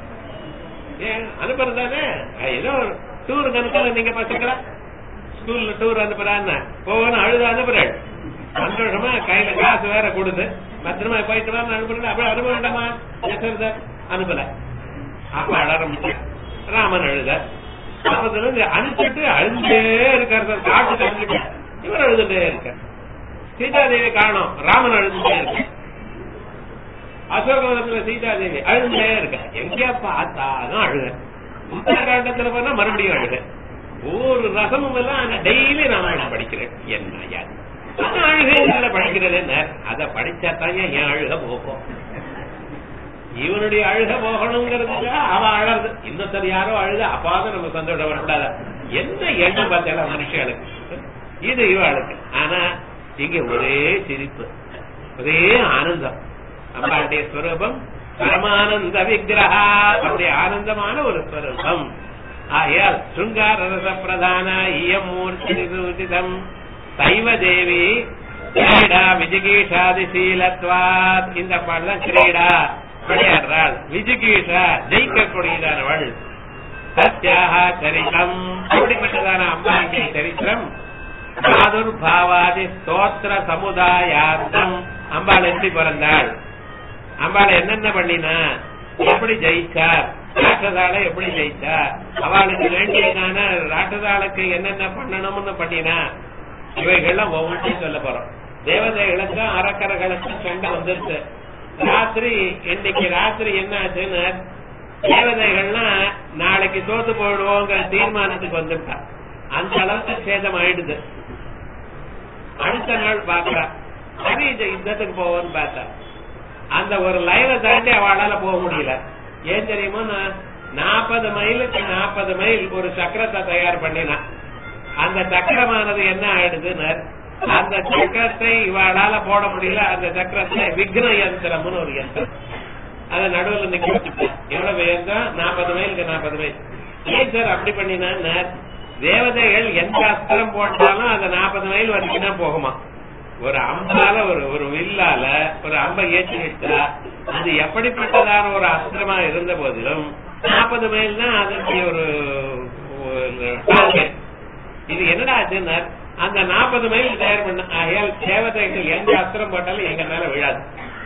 ஏன் அனுப்புறது தானே ஏதோ டூர் அனுப்புற நீங்க பசங்களா ஸ்கூல்ல டூர் அனுப்புறான்னு போகணும் அழுத அனுப்புறேன் சந்தோஷமா கையில காசு வேற கொடுத்து பத்திரமா போயிட்டு வாங்க அனுப்புறேன் அப்படி அனுப்ப வேண்டாமா தசரதர் அனுப்பல அப்ப அழ ராமன் அழுத அப்பத்துல இருந்து அனுப்பிட்டு அழுந்தே இருக்காரு சார் காட்டுக்கு அனுப்பிட்டு இவர் அழுதுட்டே இருக்கார் சீதாதேவி காணும் ராமன் அழுதுட்டே இருக்க அசோகவனத்துல சீதாதேவி அழுதுட்டே இருக்க எங்கேயா பார்த்தாலும் அழுத உத்தரகாண்டத்துல போனா மறுபடியும் அழுத ஒரு ரசமும் எல்லாம் டெய்லி ராமாயணம் படிக்கிறேன் என்ன யாது அழுகையில படிக்கிறது என்ன அதை படிச்சா தான் என் அழுக போகும் இவனுடைய அழுக போகணுங்கிறதுக்கு அவ அழறது இன்னொருத்தர் யாரோ அழுத அப்பாவது நம்ம சந்தோஷம் வரக்கூடாது என்ன எண்ணம் பார்த்தாலும் மனுஷனுக்கு இது இவளுக்கு ஆனா இங்க ஒரே சிரிப்பு ஒரே ஆனந்தம் அம்பாளுடைய ஸ்வரூபம் பரமானந்த விக்கிரகா அப்படி ஆனந்தமான ஒரு ஸ்வரூபம் ஆயால் சுங்கார ரச பிரதான இயம் மூர்த்தி நிரூபிதம் சைவ தேவி கிரீடா விஜிகீஷாதிசீலத்வாத் இந்த பாடலாம் கிரீடா விளையாடுறாள் விஜிகீஷா ஜெயிக்கக்கூடியதானவள் சத்யாக சரிதம் அப்படிப்பட்டதான அம்பாளுடைய சரித்திரம் பிராதுர்பாவாதி ஸ்தோத்திர சமுதாயார்த்தம் அம்பாள் எப்படி பிறந்தாள் அம்பாள் என்னென்ன பண்ணினா எப்படி ஜெயிச்சார் ராட்சதாளை எப்படி ஜெயிச்சா அவளுக்கு வேண்டியதான ராட்சதாளுக்கு என்னென்ன பண்ணணும்னு பண்ணினா இவைகள்லாம் ஒவ்வொன்றையும் சொல்ல போறோம் தேவதைகளுக்கும் அரக்கர்களுக்கும் சண்டை வந்துருச்சு ராத்திரி இன்னைக்கு ராத்திரி என்ன ஆச்சுன்னு தேவதைகள்லாம் நாளைக்கு தோத்து போயிடுவோங்கிற தீர்மானத்துக்கு வந்துட்டா அந்த அளவுக்கு சேதம் ஆயிடுது அடுத்த நாள் பாக்குறா சரி இந்த யுத்தத்துக்கு போவோம்னு பார்த்தா அந்த ஒரு லைனை தாண்டி அவளால போக முடியல ஏன் தெரியுமா நாற்பது மைலுக்கு நாற்பது மைல் ஒரு சக்கரத்தை தயார் பண்ணினா அந்த சக்கரமானது என்ன ஆயிடுதுன்னு அந்த சக்கரத்தை இவாளால போட முடியல அந்த சக்கரத்தை விக்ன யந்திரம்னு ஒரு யந்திரம் அத நடுவுல நிக்க எவ்வளவு யந்திரம் நாற்பது மைலுக்கு நாற்பது மைல் ஏன் சார் அப்படி பண்ணினா தேவதைகள் எந்த அஸ்திரம் போட்டாலும் அந்த நாற்பது மைல் வரைக்கும் தான் போகுமா ஒரு அம்பால ஒரு ஒரு வில்லால ஒரு அம்பை ஏற்றி விட்டா அது எப்படிப்பட்டதான ஒரு அஸ்திரமா இருந்த போதிலும் நாற்பது மைல் தான் அதனுடைய ஒரு டார்கெட் இது என்னடா ஆச்சுன்னா அந்த நாற்பது மைல் தயார் பண்ண ஆகையால் தேவதைகள் எந்த அஸ்திரம் போட்டாலும் எங்க மேல விழாது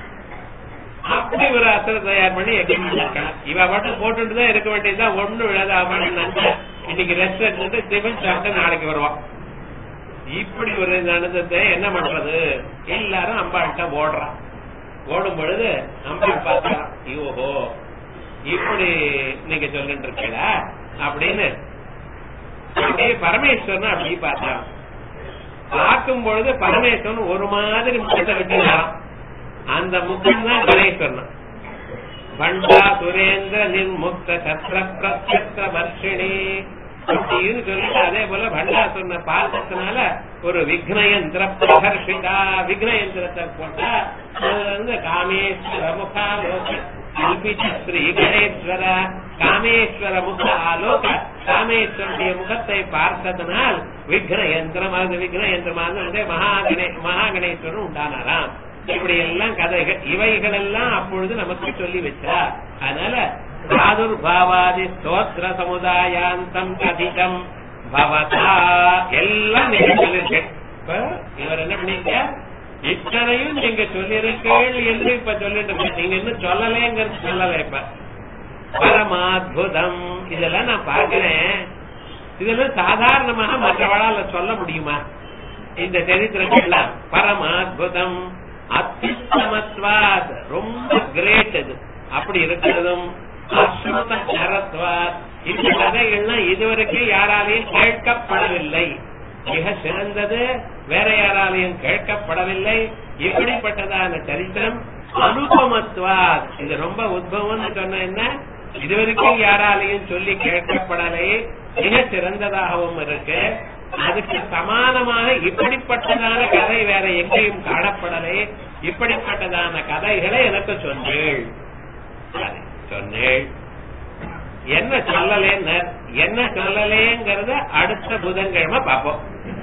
அப்படி ஒரு அஸ்திரம் தயார் பண்ணி எங்க இவ மட்டும் போட்டுட்டு தான் இருக்க வேண்டியதுதான் ஒண்ணு விழாது அப்படின்னு இன்னைக்கு ரெஸ்ட் எடுத்துட்டு டிஃபன் சாப்பிட்டு நாளைக்கு வருவான் இப்படி ஒரு நடந்ததை என்ன பண்றது எல்லாரும் அம்பாள்கிட்ட ஓடுறான் ஓடும் பொழுது அம்பாள் பார்க்கலாம் ஐயோஹோ இப்படி நீங்க சொல்லிட்டு இருக்கீங்கள அப்படின்னு அப்படியே பரமேஸ்வரன் அப்படி பார்த்தான் பார்க்கும் பொழுது பரமேஸ்வரன் ஒரு மாதிரி முகத்தை விட்டுறான் அந்த முகம் தான் கணேஸ்வரன் பண்டா சுரேந்திர நிர்முக்த சத்திர பிரத்யத்திர வர்ஷிணி அப்படின்னு சொல்லிட்டு அதே போல பண்டாசுரனை பார்த்ததுனால ஒரு விக்னயந்திர பிரகர்ஷிதா விக்னயந்திரத்தை போட்டா அதுல இருந்து காமேஸ்வர முகாலோக கல்பிச்ச ஸ்ரீ கணேஸ்வர காமேஸ்வர முக ஆலோக காமேஸ்வருடைய முகத்தை பார்த்ததனால் விக்ன யந்திரம் அது விக்ன யந்திரமாக மகாகணே மகாகணேஸ்வரன் உண்டானாராம் இப்படி எல்லாம் கதைகள் இவைகள் எல்லாம் அப்பொழுது நமக்கு சொல்லி வச்சா அதனால பிராதுர்பாவாதி ஸ்தோத்திர சமுதாயாந்தம் கதிகம் பவதா எல்லாம் நீங்க சொல்லிருக்கேன் இப்ப இவர் என்ன பண்ணீங்க இத்தனையும் நீங்க சொல்லிருக்கீள் என்று இப்ப சொல்லிட்டு இருக்கீங்க நீங்க இன்னும் சொல்லலேங்கிறது சொல்லல இப்ப பரமாத்புதம் இதெல்லாம் நான் பாக்குறேன் இதெல்லாம் சாதாரணமாக மற்றவளால சொல்ல முடியுமா இந்த சரித்திரங்கள்லாம் பரமாத்புதம் அத்யுத்தமத்வாத் ரொம்ப கிரேட் இது அப்படி இருக்கிறதும் அஸ்ருத நரத்வாத் இந்த கதைகள்லாம் இதுவரைக்கும் யாராலையும் கேட்கப்படவில்லை மிக சிறந்தது வேற யாராலையும் கேட்கப்படவில்லை இப்படிப்பட்டதான சரித்திரம் அனுபமத்வாத் இது ரொம்ப உத்பவம்னு சொன்ன என்ன இதுவரைக்கும் யாராலையும் சொல்லி கேட்கப்படலை மிக சிறந்ததாகவும் இருக்கு அதுக்கு சமானமான இப்படிப்பட்டதான கதை வேற எங்கேயும் காணப்படலே இப்படிப்பட்டதான கதைகளை எனக்கு சொன்னேள் சரி, சொன்னேள் என்ன சொல்லலேன்னு என்ன சொல்லலேங்கிறத அடுத்த புதன்கிழமை பார்ப்போம்